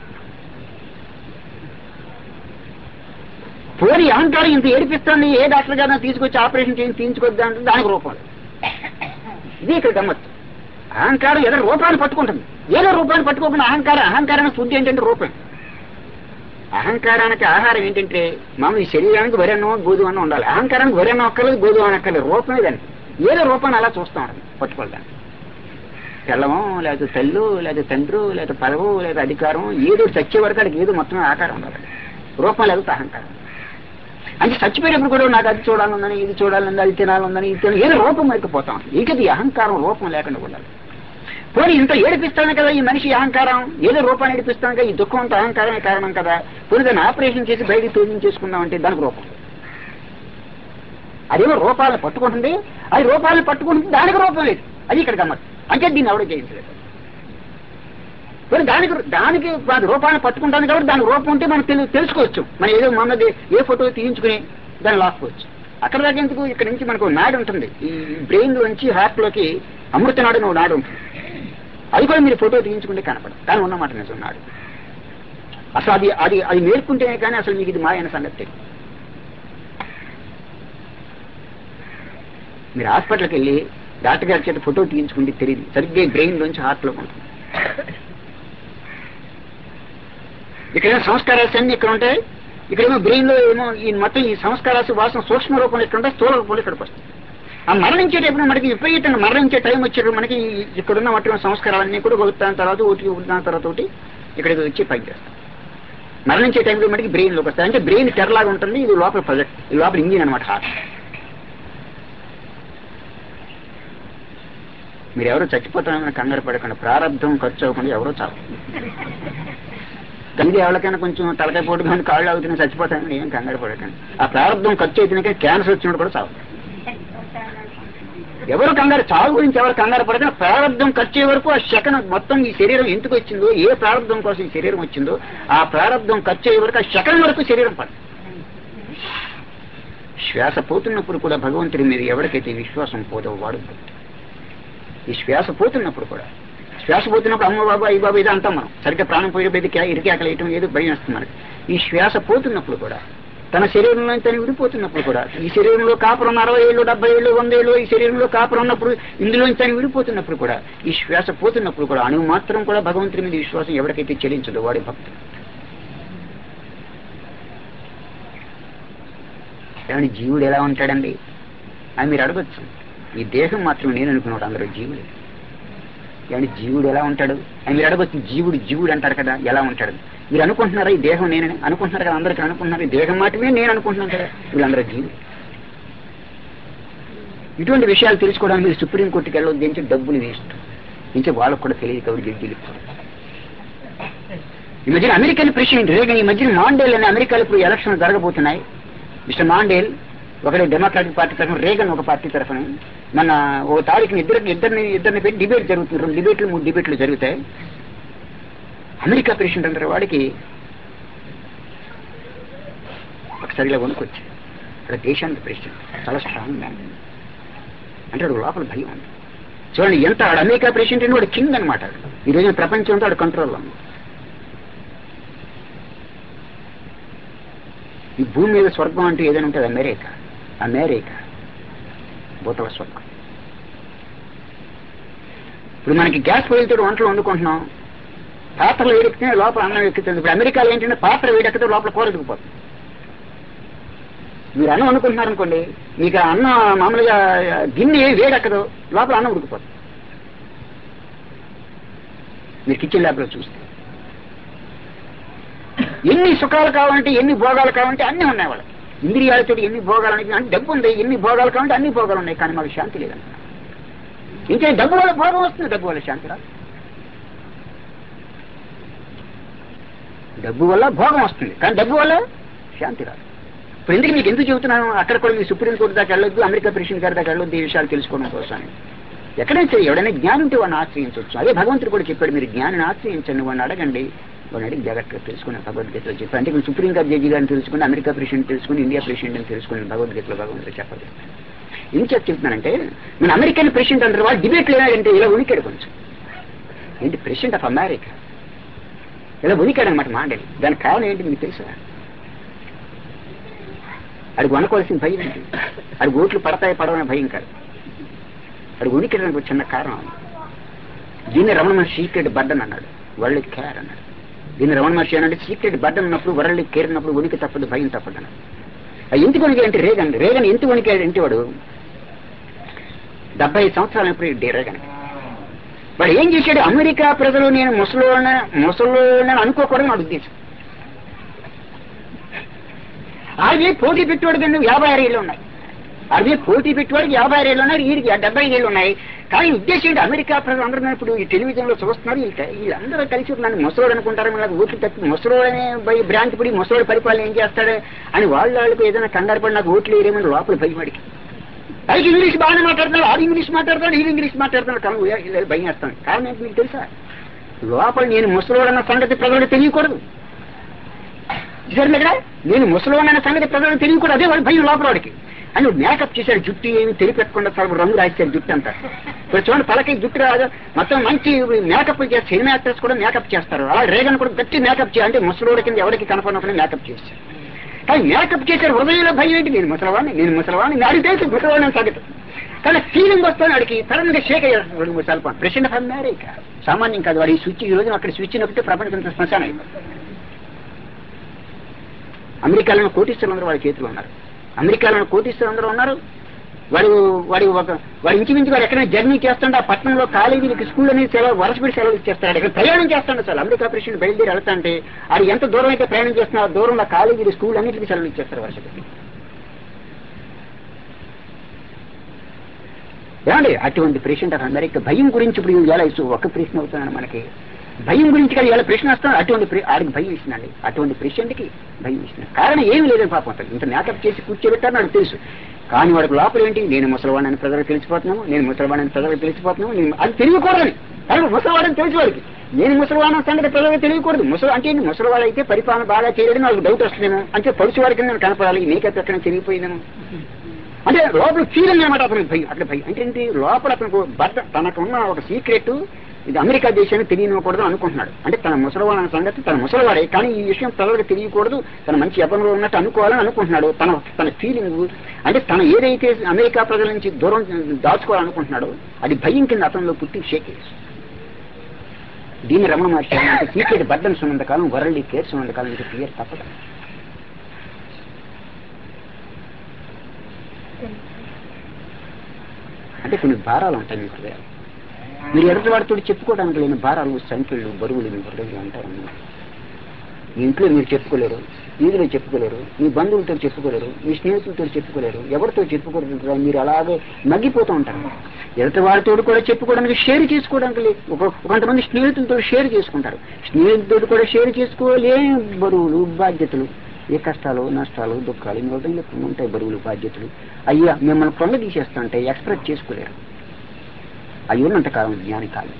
పోనీ అహంకారం ఇంత ఏడిపిస్తుంది ఏ డాక్టర్ గారిని తీసుకొచ్చి ఆపరేషన్ చేసి తీయించుకొద్దా అంటే దానికి రూపం లేదు. ఇది ఇక్కడ గమ్మత్తు అహంకారం ఏదో రూపాన్ని పట్టుకుంటుంది ఏదో రూపాన్ని పట్టుకోకుండా అహంకారం అహంకారానికి ఫుడ్ ఏంటంటే రూపం అహంకారానికి ఆహారం ఏంటంటే మామూలు ఈ శరీరానికి వరెన్నో గోధుమ అన్నం ఉండాలి అహంకారానికి వరెన్నో ఒక్కలేదు గోధుమ అక్కర్లేదు రూపమే దానికి ఏదో రూపాన్ని అలా చూస్తాం పట్టుకోవాలి తెల్లమో లేకపోతే తల్లు లేకపోతే తండ్రు లేకపోతే పదవు లేదా అధికారం ఏదో చచ్చే వరకు అడిగి ఏదో మొత్తం ఆకారం ఉండాలి రూపం లేకపోతే అహంకారం అంటే చచ్చిపోయినప్పుడు కూడా నాకు అది చూడాలన్నది ఇది చూడాలన్నది అది తినాలన్నది ఇది తినాలి ఏదో రూపం పోతాం ఇంకది అహంకారం రూపం లేకుండా ఉండాలి పోనీ ఇంత ఏడిపిస్తాను కదా ఈ మనిషి అహంకారం ఏదో రూపాన్ని ఏడిపిస్తాను కదా ఈ దుఃఖం అంతా అహంకారమే కారణం కదా పోనీ దాన్ని ఆపరేషన్ చేసి బయటికి తోలించేసుకుందాం అంటే దానికి రూపం అదేమో రూపాలను పట్టుకుంటుంది అది రూపాలను పట్టుకుంటుంది దానికి రూపం లేదు అది ఇక్కడ గమ్మత్ అంటే దీన్ని ఎవడో జయించలేదు మరి దానికి దానికి అది రూపాన్ని పట్టుకుంటాను కాబట్టి దాని రూపం ఉంటే మనం తెలు తెలుసుకోవచ్చు మనం ఏదో మొన్నది ఏ ఫోటో తీయించుకుని దాన్ని లాక్కోవచ్చు అక్కడ దాకా ఎందుకు ఇక్కడ నుంచి మనకు నాడు ఉంటుంది ఈ బ్రెయిన్ లోంచి హార్ట్ లోకి అమృత నాడు అని ఒక నాడు ఉంటుంది అది కూడా మీరు ఫోటో తీయించుకుంటే కనపడదు కానీ ఉన్నమాట నిజం నాడు అసలు అది అది అది నేర్పుకుంటేనే కానీ అసలు మీకు ఇది మాయన సంగతి తెలియదు మీరు హాస్పిటల్కి వెళ్ళి డాక్టర్ గారి చేత ఫోటో తీయించుకుంటే తెలియదు సరిగ్గా బ్రెయిన్ లోంచి హార్ట్ లోకి ఉంటుంది ఇక్కడ సంస్కారాలు అన్ని ఇక్కడ ఉంటాయి ఇక్కడేమో బ్రెయిన్ లో ఏమో ఈ మొత్తం ఈ సంస్కారాలు వాసన సూక్ష్మ రూపంలో ఇక్కడ ఉంటాయి స్థూల రూపంలో ఇక్కడికి వస్తాయి ఆ మరణించేటప్పుడు మనకి విపరీతంగా మరణించే టైం వచ్చేటప్పుడు మనకి ఇక్కడున్న మొత్తం సంస్కారాలన్నీ కూడా ఒకదాని తర్వాత ఒకటి ఒకదాని తర్వాత ఒకటి ఇక్కడికి వచ్చి పనిచేస్తాం మరణించే టైంలో మనకి బ్రెయిన్ లోకి వస్తాయి అంటే బ్రెయిన్ తెరలాగా ఉంటుంది ఇది లోపల ప్రొజెక్ట్ ఇది లోపల ఇంజిన్ అనమాట హార్ట్ మీరు ఎవరు చచ్చిపోతామని కంగారు పడకుండా ప్రారంభం ఖర్చు అవ్వకుండా ఎవరో చావు కలిగి ఎవరికైనా కొంచెం తలకాయ పోటు కానీ కాళ్ళు అవుతున్నా చచ్చిపోతాయని ఏం కంగారు పడకండి ఆ ప్రారంభం ఖర్చు అయితేనే క్యాన్సర్ వచ్చినప్పుడు కూడా చావు ఎవరు కంగారు చావు గురించి ఎవరు కంగారు పడకుండా ప్రారంభం ఖర్చు అయ్యే వరకు ఆ శకన మొత్తం ఈ శరీరం ఎందుకు వచ్చిందో ఏ ప్రారంభం కోసం ఈ శరీరం వచ్చిందో ఆ ప్రారంభం ఖర్చు అయ్యే వరకు ఆ శకనం వరకు శరీరం పడదు శ్వాస పోతున్నప్పుడు కూడా భగవంతుడి మీద ఎవరికైతే విశ్వాసం పోదో వాడు ఈ శ్వాస పోతున్నప్పుడు కూడా శ్వాస పోతున్నప్పుడు అమ్మ బాబా ఈ బాబా ఇది అంటాం మనం సరిగ్గా ప్రాణం పోయేటప్పుడు ఇది ఇరికేకలు వేయటం ఏదో భయం వస్తుంది మనకి ఈ శ్వాస పోతున్నప్పుడు కూడా తన శరీరంలో తను విడిపోతున్నప్పుడు కూడా ఈ శరీరంలో కాపురం అరవై ఏళ్ళు డెబ్బై ఏళ్ళు వంద ఏళ్ళు ఈ శరీరంలో కాపురం ఉన్నప్పుడు ఇందులో తను విడిపోతున్నప్పుడు కూడా ఈ శ్వాస పోతున్నప్పుడు కూడా అణువు మాత్రం కూడా భగవంతుని మీద విశ్వాసం ఎవరికైతే చెల్లించదో వాడి భక్తుడు ఏమండి జీవుడు ఎలా ఉంటాడండి అని మీరు అడగచ్చు ఈ దేహం మాత్రం నేను అనుకున్నాడు అందరూ జీవుడు ఏమండి జీవుడు ఎలా ఉంటాడు అని మీరు అడగచ్చు జీవుడు జీవుడు అంటారు కదా ఎలా ఉంటాడు మీరు అనుకుంటున్నారా ఈ దేహం నేనని అనుకుంటున్నారు కదా అందరికీ అనుకుంటున్నారు ఈ దేహం మాత్రమే నేను అనుకుంటున్నాను కదా వీళ్ళందరూ జీవుడు ఇటువంటి విషయాలు తెలుసుకోవడానికి మీరు సుప్రీంకోర్టుకి వెళ్ళొద్దు నుంచి డబ్బులు వేస్ట్ ఇంకా వాళ్ళకు కూడా తెలియదు కాబట్టి జడ్జీలు ఈ మధ్యన అమెరికన్ ప్రెసిడెంట్ రేగన్ ఈ మధ్యన మాండేల్ అనే అమెరికాలో ఇప్పుడు ఎలక్షన్ జరగబోతున్నాయి మిస్టర్ మాండేల్ ఒకటి డెమోక్రాటిక్ పార్టీ తరఫున రేగన్ ఒక పార్టీ తరఫున మన ఓ తారీఖున ఇద్దరికి ఇద్దరిని ఇద్దరిని పెట్టి డిబేట్ జరుగుతుంది రెండు డిబేట్లు మూడు డిబేట్లు జరుగుతాయి అమెరికా ప్రెసిడెంట్ అంటారు వాడికి ఒకసారి ఇలా వణుకొచ్చి ఇక్కడ దేశానికి ప్రెసిడెంట్ చాలా స్ట్రాంగ్ మ్యాన్ అంటే వాడు లోపల భయం ఉంది చూడండి ఎంత వాడు అమెరికా ప్రెసిడెంట్ అంటే వాడు కింగ్ అనమాట ఈ రోజున ప్రపంచం అంతా వాడు కంట్రోల్లో ఉంది ఈ భూమి మీద స్వర్గం అంటూ ఏదైనా ఉంటుంది అమెరికా అమెరికా భూతల స్వర్గం ఇప్పుడు మనకి గ్యాస్ పొయ్యితో వంటలు వండుకుంటున్నాం పాత్రలు వేడెక్కితే లోపల అన్నం ఎక్కుతుంది ఇప్పుడు అమెరికాలో ఏంటంటే పాత్ర వేడెక్కితే లోపల కూర ఎదిగిపోతుంది మీరు అన్నం అనుకుంటున్నారు అనుకోండి మీకు ఆ అన్నం మామూలుగా గిన్నె వేడెక్కదు లోపల అన్నం ఉడికిపోతుంది మీరు కిచెన్ ల్యాబ్లో చూస్తే ఎన్ని సుఖాలు కావాలంటే ఎన్ని భోగాలు కావాలంటే అన్నీ ఉన్నాయి వాళ్ళకి ఇంద్రియాలతో ఎన్ని భోగాలు ఉన్నాయి అంటే డబ్బు ఉంది ఎన్ని భోగాలు కావాలంటే అన్ని భోగాలు ఉన్నాయి కానీ మాకు శాంతి లేదంట ఇంకే డబ్బు వల్ల భోగం వస్తుంది డబ్బు వల్ల శాంతి రాదు డబ్బు వల్ల భోగం వస్తుంది కానీ డబ్బు వల్ల శాంతి రాదు ఇప్పుడు ఎందుకు మీకు ఎందుకు చెబుతున్నాను అక్కడ కూడా మీ సుప్రీంకోర్టు దాకా వెళ్ళొద్దు అమెరికా ప్రెసిడెంట్ గారి దాకా వెళ్ళొద్దు ఈ విషయాలు తెలుసుకోవడం కోసం ఎక్కడైతే ఎవడైనా జ్ఞానం ఉంటే వాడిని ఆశ్రయించవచ్చు అదే భగవంతుడు కూడా చెప్పాడు మీరు జ్ఞానాన్ని ఆశ్రయించండి వాడిని అడగండి వాడిని అడిగి జాగ్రత్తగా తెలుసుకుని భగవద్గీతలో చెప్పారు అంటే మీరు సుప్రీం కోర్టు జడ్జి గారిని తెలుసుకుని అమెరికా ప్రెసిడెంట్ తెలుసుకుని ఇండియా ప్రెసిడెంట్ అని తెలుసుకుని భగవద్గీతలో భగవంతుడు చెప్పదు ఏం చెప్పి చెప్తున్నానంటే మన అమెరికన్ ప్రెసిడెంట్ అంటారు వాళ్ళు డిబేట్ లేదంటే ఇలా ఉనికాడు కొంచెం ఏంటి ప్రెసిడెంట్ ఆఫ్ అమెరికా ఇలా ఉనికాడు అనమాట మాండలి దానికి కారణం ఏంటి మీకు తెలుసా అడిగి వనుకోవాల్సిన భయం ఏంటి అడిగి ఓట్లు పడతాయి పడవని భయం కాదు అడిగి ఉనికిడానికి ఒక చిన్న కారణం ఉంది. దీన్ని రమణ మహర్షి సీక్రెట్ బర్డన్ అన్నాడు వరల్డ్ కేర్ అన్నాడు దీన్ని రమణ మహర్షి అన్నాడు సీక్రెట్ బర్డన్ ఉన్నప్పుడు వరల్డ్ కేర్ ఉన్నప్పుడు ఉనికి తప్పదు భయం తప్పదు అన్నాడు అది ఎందుకు వణికి అంటే రేగన్ రేగన్ ఎందుకు వణికాడు అంటే వాడు డెబ్బై సంవత్సరాలు ఎప్పుడు రేగన్ వాడు ఏం చేశాడు అమెరికా ప్రజలు నేను ముసలోన ముసలోనని అనుకోకూడదు నా ఉద్దేశం ఆర్బీఐ పోటీ పెట్టుబడి కింద యాభై ఆరు ఏళ్ళు ఉన్నాయి ఆర్బీఐ పోటీ పెట్టుబడికి యాభై ఆరు ఏళ్ళు ఉన్నాయి వీడికి డెబ్బై ఏళ్ళు ఉన్నాయి కానీ ఉద్దేశం ఏంటి అమెరికా ప్రజలు అందరూ నన్ను ఇప్పుడు ఈ టెలివిజన్లో చూస్తున్నారు వీళ్ళు వీళ్ళందరూ కలిసి నాకు ముసలోడు అనుకుంటారు నాకు ఓట్లు తప్పి ముసలోడనే భయ భ్రాంతి పడి ముసలోడు పరిపాలన ఏం చేస్తాడు అని వాళ్ళ వాళ్ళకి ఏదైనా కంగారు పడి నాకు ఓట్లు వేయమని లోపల భయపడికి పైకి ఇంగ్లీష్ బాగానే మాట్లాడుతున్నాడు ఆడు ఇంగ్లీష్ మాట్లాడతాడు వీళ్ళు ఇంగ్లీష్ మాట్లాడుతున్నాడు కానీ వీళ్ళు భయం వేస్తాను కారణం ఏంటి మీకు తెలుసా లోపల నేను ముసలోడన్న సంగతి ప్రజలకు తెలియకూడదు చూసారు కదా నేను ముసలోడన్న సంగతి ప్రజలకు తెలియకూడదు అదే వాడి భయం లోపల వాడికి అని మేకప్ చేశాడు జుట్టు ఏమి తెలిపెట్టకుండా చాలా రంగు రాశారు జుట్టు అంతా ఇప్పుడు చూడండి పలకి జుట్టు రాదు మొత్తం మంచి మేకప్ చేస్తారు సినిమా యాక్టర్స్ కూడా మేకప్ చేస్తారు అలా రేగన్ కూడా గట్టి మేకప్ చేయాలంటే ముసలోడి కింద ఎవరికి కనపడినప్పుడు మేకప్ చేశారు కానీ మేకప్ చేశారు హృదయంలో భయం ఏంటి నేను ముసలవాడిని నేను ముసలవాడిని నాడికి తెలుసు ముసలవాడిని సంగతి కానీ ఫీలింగ్ వస్తాను వాడికి సడన్ గా షేక్ అయ్యారు రెండు మూడు సార్లు ప్రెసిడెంట్ ఆఫ్ అమెరికా సామాన్యం కాదు వాడి స్విచ్ ఈ రోజు అక్కడ స్విచ్ నొక్కితే ప్రపంచం శ్మశానం అయిపోతుంది అమెరికాలో కోటీశ్వరులందరూ వాళ్ళ చేతిలో ఉన్నారు అమెరికాలో కోటీశ్వరులందరూ ఉన్నారు వాడు వాడి ఒక వాడు ఇంచుమించు వాడు ఎక్కడైనా జర్నీ చేస్తుంటే ఆ పట్టణంలో కాలేజీలకి స్కూల్ అనేది సెలవు వరుసపెట్టి సెలవు ఇచ్చేస్తాడు ఇక్కడ ప్రయాణం చేస్తాడు సార్ అమెరికా ప్రెసిడెంట్ బయలుదేరి వెళ్తాంటే అది ఎంత దూరం అయితే ప్రయాణం చేస్తున్నా ఆ దూరంలో కాలేజీలు స్కూల్ అన్నింటికి సెలవు ఇచ్చేస్తారు వరుసపెట్టి ఏమండి అటువంటి ప్రెసిడెంట్ ఆఫ్ అమెరికా భయం గురించి ఇప్పుడు ఎలా ఒక ప్రశ్న అవుతున్నాను మనకి భయం గురించి కానీ ఎలా ప్రశ్న వస్తాను అటువంటి ప్రె- ఆడికి భయం ఇస్తుందండి అటువంటి ప్రెసిడెంట్కి భయం ఇస్తుంది కారణం ఏమి లేదని పాపం అతను ఇంత మేకప్ చేసి కూర్చోబెట్టారు నాకు తెలుసు కానీ వాడికి లోపల ఏంటి నేను ముసలివాడిని ప్రజలకు తెలిసిపోతున్నాము నేను ముసలివాడిని ప్రజలకు తెలిసిపోతున్నాము నేను అది తెలియకూడదని కానీ ముసలివాడని తెలుసు వాడికి నేను ముసలివాడిని సంగతి ప్రజలకు తెలియకూడదు ముసలి అంటే ఏంటి ముసలివాడు అయితే పరిపాలన బాగా చేయడం నాకు డౌట్ వస్తుందేమో అంటే పడుచు వాడి కింద నేను కనపడాలి మేకప్ ఎక్కడ తిరిగిపోయిందేమో అంటే లోపల ఫీలింగ్ అనమాట అతనికి భయం అక్కడ భయం అంటే ఏంటి లోపల అతనికి బట్ట తనకున్న ఒక సీక్రెట్ ఇది అమెరికా దేశాన్ని తెలియనివ్వకూడదు అనుకుంటున్నాడు అంటే తన ముసలివాళ్ళ సంగతి తన ముసలివాడే కానీ ఈ విషయం పిల్లలకి తెలియకూడదు తన మంచి యవ్వనంలో ఉన్నట్టు అనుకోవాలని అనుకుంటున్నాడు తన తన ఫీలింగ్ అంటే తన ఏదైతే అమెరికా ప్రజల నుంచి దూరం దాచుకోవాలనుకుంటున్నాడో అది భయం కింద అతనిలో పుట్టి షేక్ దీన్ని రమణ మహర్షి అంటే సీక్రెట్ బర్డన్స్ ఉన్నంత కాలం వరల్డ్ కేర్స్ ఉన్నంత కాలం ఇంకా క్లియర్ తప్పదు అంటే కొన్ని భారాలు ఉంటాయి మీ హృదయాలు మీరు ఎదుటి వాడితో చెప్పుకోవడానికి లేని భారాలు సంఖ్యలు బరువులు మీ హృదయంలో ఉంటారన్నమాట మీ ఇంట్లో మీరు చెప్పుకోలేరు వీధిలో చెప్పుకోలేరు మీ బంధువులతో చెప్పుకోలేరు మీ స్నేహితులతో చెప్పుకోలేరు ఎవరితో చెప్పుకోలేరు మీరు అలాగే మగ్గిపోతూ ఉంటారు ఎదుటి వాడితో కూడా చెప్పుకోవడానికి షేర్ చేసుకోవడానికి లేదు ఒక కొంతమంది స్నేహితులతో షేర్ చేసుకుంటారు స్నేహితులతో కూడా షేర్ చేసుకోలేని బరువులు బాధ్యతలు ఏ కష్టాలు నష్టాలు దుఃఖాలు మీ హృదయంలో కొన్ని ఉంటాయి బరువులు బాధ్యతలు అయ్యా మిమ్మల్ని కొండ తీసేస్తుంటే ఎక్స్ప్రెస్ చేసుకోలేరు అవి ఉన్నంతకాలం జ్ఞాని కాదు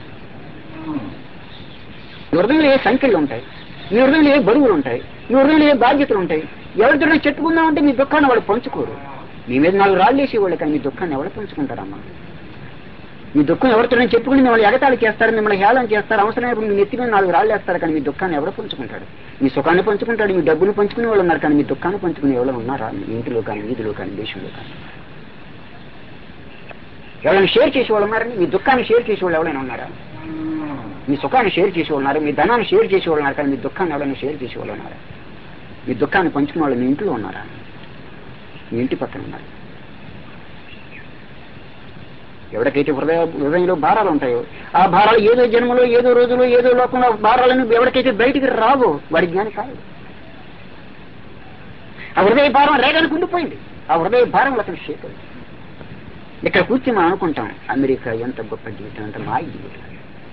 మీ హృదయంలో ఏ సంఖ్యలు ఉంటాయి మీ హృదయంలో ఏ బరువులు ఉంటాయి మీ హృదయంలో ఏ బాధ్యతలు ఉంటాయి ఎవరితో చెప్పుకుందామంటే మీ దుఃఖాన్ని వాళ్ళు పంచుకోరు మీ మీద నాలుగు రాళ్ళు వేసేవాళ్ళు కానీ మీ దుఃఖాన్ని ఎవరు పంచుకుంటారమ్మా మీ దుఃఖం ఎవరితో చెప్పుకుని మిమ్మల్ని ఎగతాళి చేస్తారు మిమ్మల్ని హేళన చేస్తారు అవసరమైనప్పుడు మీ నెత్తి మీద నాలుగు రాళ్ళు వేస్తారు కానీ మీ దుఃఖాన్ని ఎవరు పంచుకుంటాడు మీ సుఖాన్ని పంచుకుంటాడు మీ డబ్బును పంచుకునే వాళ్ళు ఉన్నారు కానీ మీ దుఃఖాన్ని పంచుకునే వాళ్ళు ఉన్నారా మీ ఇంటిలో కానీ వీధిలో కానీ దేశంలో కానీ ఎవరైనా షేర్ చేసేవాళ్ళు ఉన్నారండి మీ దుఃఖాన్ని షేర్ చేసేవాళ్ళు ఎవరైనా ఉన్నారా మీ సుఖాన్ని షేర్ చేసేవాళ్ళు ఉన్నారు మీ ధనాన్ని షేర్ చేసేవాళ్ళు ఉన్నారు కానీ మీ దుఃఖాన్ని ఎవరైనా షేర్ చేసేవాళ్ళు ఉన్నారా మీ దుఃఖాన్ని పంచుకునే వాళ్ళు మీ ఇంట్లో ఉన్నారా మీ ఇంటి పక్కన ఉన్నారు ఎవరికైతే హృదయ హృదయంలో భారాలు ఉంటాయో ఆ భారాలు ఏదో జన్మలో ఏదో రోజులో ఏదో లోకంలో భారాలను ఎవరికైతే బయటికి రావో వాడి జ్ఞాని కాదు ఆ హృదయ భారం రేగానికి ఉండిపోయింది ఆ హృదయ భారం అతను షేక్ ఇక్కడ కూర్చొని మనం అనుకుంటాం అమెరికా ఎంత గొప్ప జీవితం ఎంత మాయ జీవితం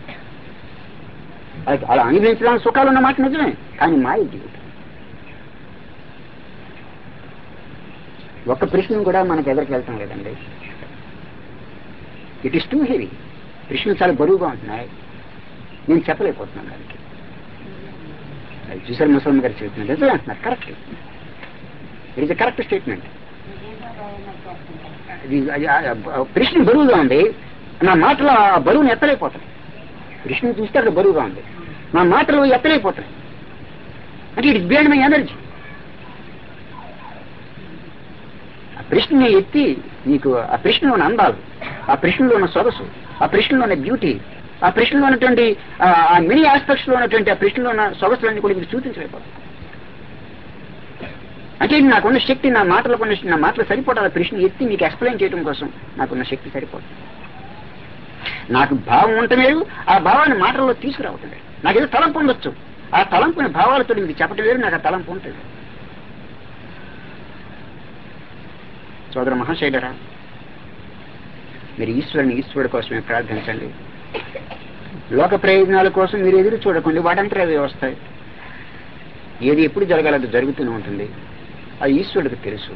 అది అలా అనుభవించడానికి సుఖాలు ఉన్న మాట నిజమే కానీ మాయ జీవితం ఒక్క ప్రశ్న కూడా మనకు ఎదురుకు వెళ్తాం లేదండి ఇట్ ఇస్ టూ హెవీ ప్రశ్నలు చాలా బరువుగా ఉంటున్నాయి నేను చెప్పలేకపోతున్నాను దానికి అది చూసారు ముసలమ్మ గారు చెప్తున్నారు నిజమే అంటున్నారు correct it is correct statement ప్రశ్న బరువుగా ఉంది నా మాటలో ఆ బరువుని ఎత్తలేకపోతాను ప్రశ్న చూస్తే అక్కడ బరువుగా ఉంది నా మాటలు ఎత్తలేకపోతాయి అంటే ఇట్ బియాండ్ మై ఎనర్జీ ఆ ప్రశ్నని ఎత్తి నీకు ఆ ప్రశ్నలో ఉన్న అందాలు ఆ ప్రశ్నలో ఉన్న సొగసు ఆ ప్రశ్నలో ఉన్న బ్యూటీ ఆ ప్రశ్నలో ఉన్నటువంటి ఆ మినీ ఆస్పెక్ట్స్ లో ఉన్నటువంటి ఆ ప్రశ్నలో ఉన్న సొగసులన్నీ కూడా మీకు చూపించలేకపోతాం అంటే నాకున్న శక్తి నా మాటలకు ఉన్న నా మాటలు సరిపోతుంది ఆ ప్రశ్న ఎత్తి మీకు ఎక్స్ప్లెయిన్ చేయడం కోసం నాకున్న శక్తి సరిపోతుంది నాకు భావం ఉండటం లేదు ఆ భావాన్ని మాటల్లో తీసుకురావటం లేదు నాకేదో తలంపు ఉండొచ్చు ఆ తలంపుని భావాలతో మీకు చెప్పటం లేదు నాకు ఆ తలంపు ఉంటుంది సోదర మహాశైలరా మీరు ఈశ్వరుని ఈశ్వరుడు కోసమే ప్రార్థించండి లోక ప్రయోజనాల కోసం మీరు ఎదురు చూడకండి వాటంతా అవి వస్తాయి ఏది ఎప్పుడు జరగాలది జరుగుతూనే ఉంటుంది అది ఈశ్వరుడికి తెలుసు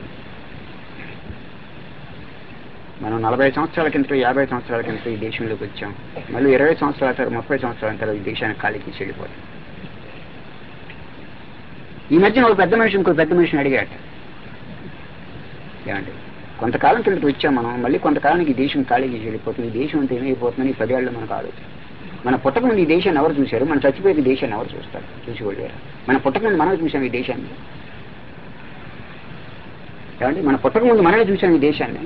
మనం నలభై సంవత్సరాల కింద యాభై సంవత్సరాల కింద ఈ దేశంలోకి వచ్చాం మళ్ళీ ఇరవై సంవత్సరాల తర్వాత ముప్పై సంవత్సరాల తర్వాత ఈ దేశానికి ఖాళీకి చెడిపోతాం ఈ మధ్యన ఒక పెద్ద మనిషి ఇంకో పెద్ద మనిషిని అడిగాట ఏమండి కొంతకాలం కిందకి వచ్చాం మనం మళ్ళీ కొంతకాలానికి ఈ దేశం ఖాళీకి చెడిపోతుంది ఈ దేశం అంతా ఏమైపోతుందని ఈ పదేళ్ళు మనకు ఆలోచన మన పుట్టక ముందు ఈ దేశాన్ని ఎవరు చూశారు మన చచ్చిపోయి ఈ దేశాన్ని ఎవరు చూస్తారు చూసి వాళ్ళు మన పుట్టక ముందు మనమే చూసాం ఈ దేశాన్ని ఏమండి మన పుట్టక ముందు మనమే చూసాం ఈ దేశాన్ని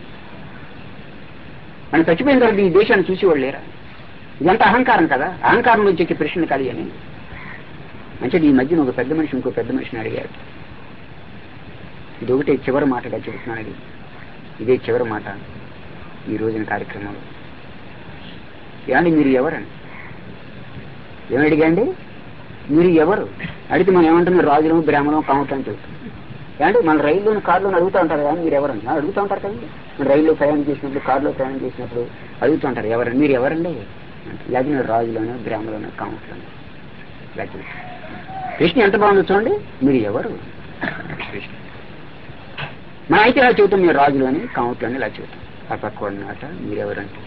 మనం చచ్చిపోయిన తర్వాత ఈ దేశాన్ని చూసి వాళ్ళు లేరా ఇదంతా అహంకారం కదా అహంకారం నుంచి వచ్చే ప్రశ్న కాదు అని అంటే ఈ మధ్యన ఒక పెద్ద మనిషి ఇంకో పెద్ద మనిషిని అడిగాడు ఇది ఒకటే చివరి మాటగా చెబుతున్నాను ఇది ఇదే చివరి మాట ఈ రోజున కార్యక్రమంలో ఏమండి మీరు ఎవరండి ఏమని అడిగండి మీరు ఎవరు అడిగితే మనం ఏమంటాం రాజులం బ్రాహ్మణం కామతం చెబుతాం ఏమంటే మన రైల్లోని కారులోని అడుగుతూ ఉంటారు కదా మీరు ఎవరండి అడుగుతూ ఉంటారు కదండి మన రైల్లో ప్రయాణం చేసినప్పుడు కారులో ప్రయాణం చేసినప్పుడు అడుగుతూ ఉంటారు ఎవరండి మీరు ఎవరండి లేదా మీరు రాజులోనే బ్రాహ్మణులోనే కామట్లోనే లేకపోతే కృష్ణ ఎంత బాగుందో చూడండి మీరు ఎవరు కృష్ణ మన అయితే ఇలా చెబుతాం మీరు రాజులోని కామట్లోని ఇలా చెబుతాం ఆ పక్క మాట మీరెవరంటే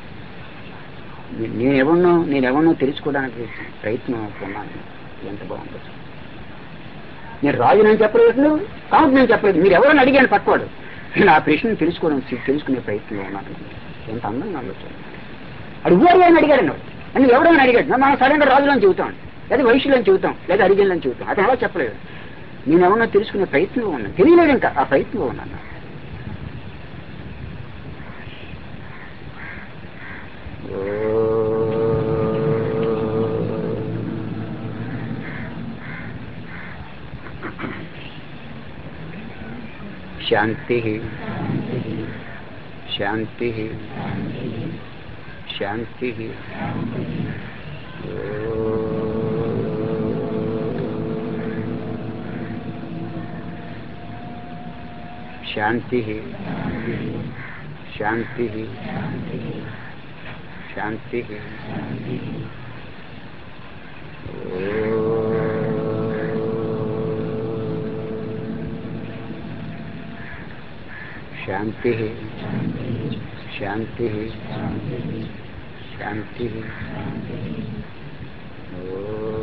నేను ఎవరినో నేను ఎవరినో తెలుసుకోవడానికి ప్రయత్నం అవుతున్నాను ఎంత బాగుందో నేను రాజు నేను చెప్పలేదు కాదు నేను చెప్పలేదు మీరు ఎవరైనా అడిగాను పక్కవాడు నేను ఆ ప్రశ్నను తెలుసుకోవడం తెలుసుకునే ప్రయత్నంలో ఉన్నాను ఎంత అందంగా ఆలోచన అది ఊరు అని అడిగాడు వాడు అని ఎవడో అడిగాడు మనం సడన్గా రాజులని చెబుతాం లేదా వైశ్యులని చెబుతాం లేదా అరిజనులని చెబుతాం అతను అలా చెప్పలేదు నేను ఏమన్నా తెలుసుకునే ప్రయత్నంలో ఉన్నాను తెలియలేదు ఇంకా ఆ ప్రయత్నంలో ఉన్నాను శాంతి శాంతి శాంతి శాంతి శాంతి శాంతి శాంతి శాంతి శాంతి ఓ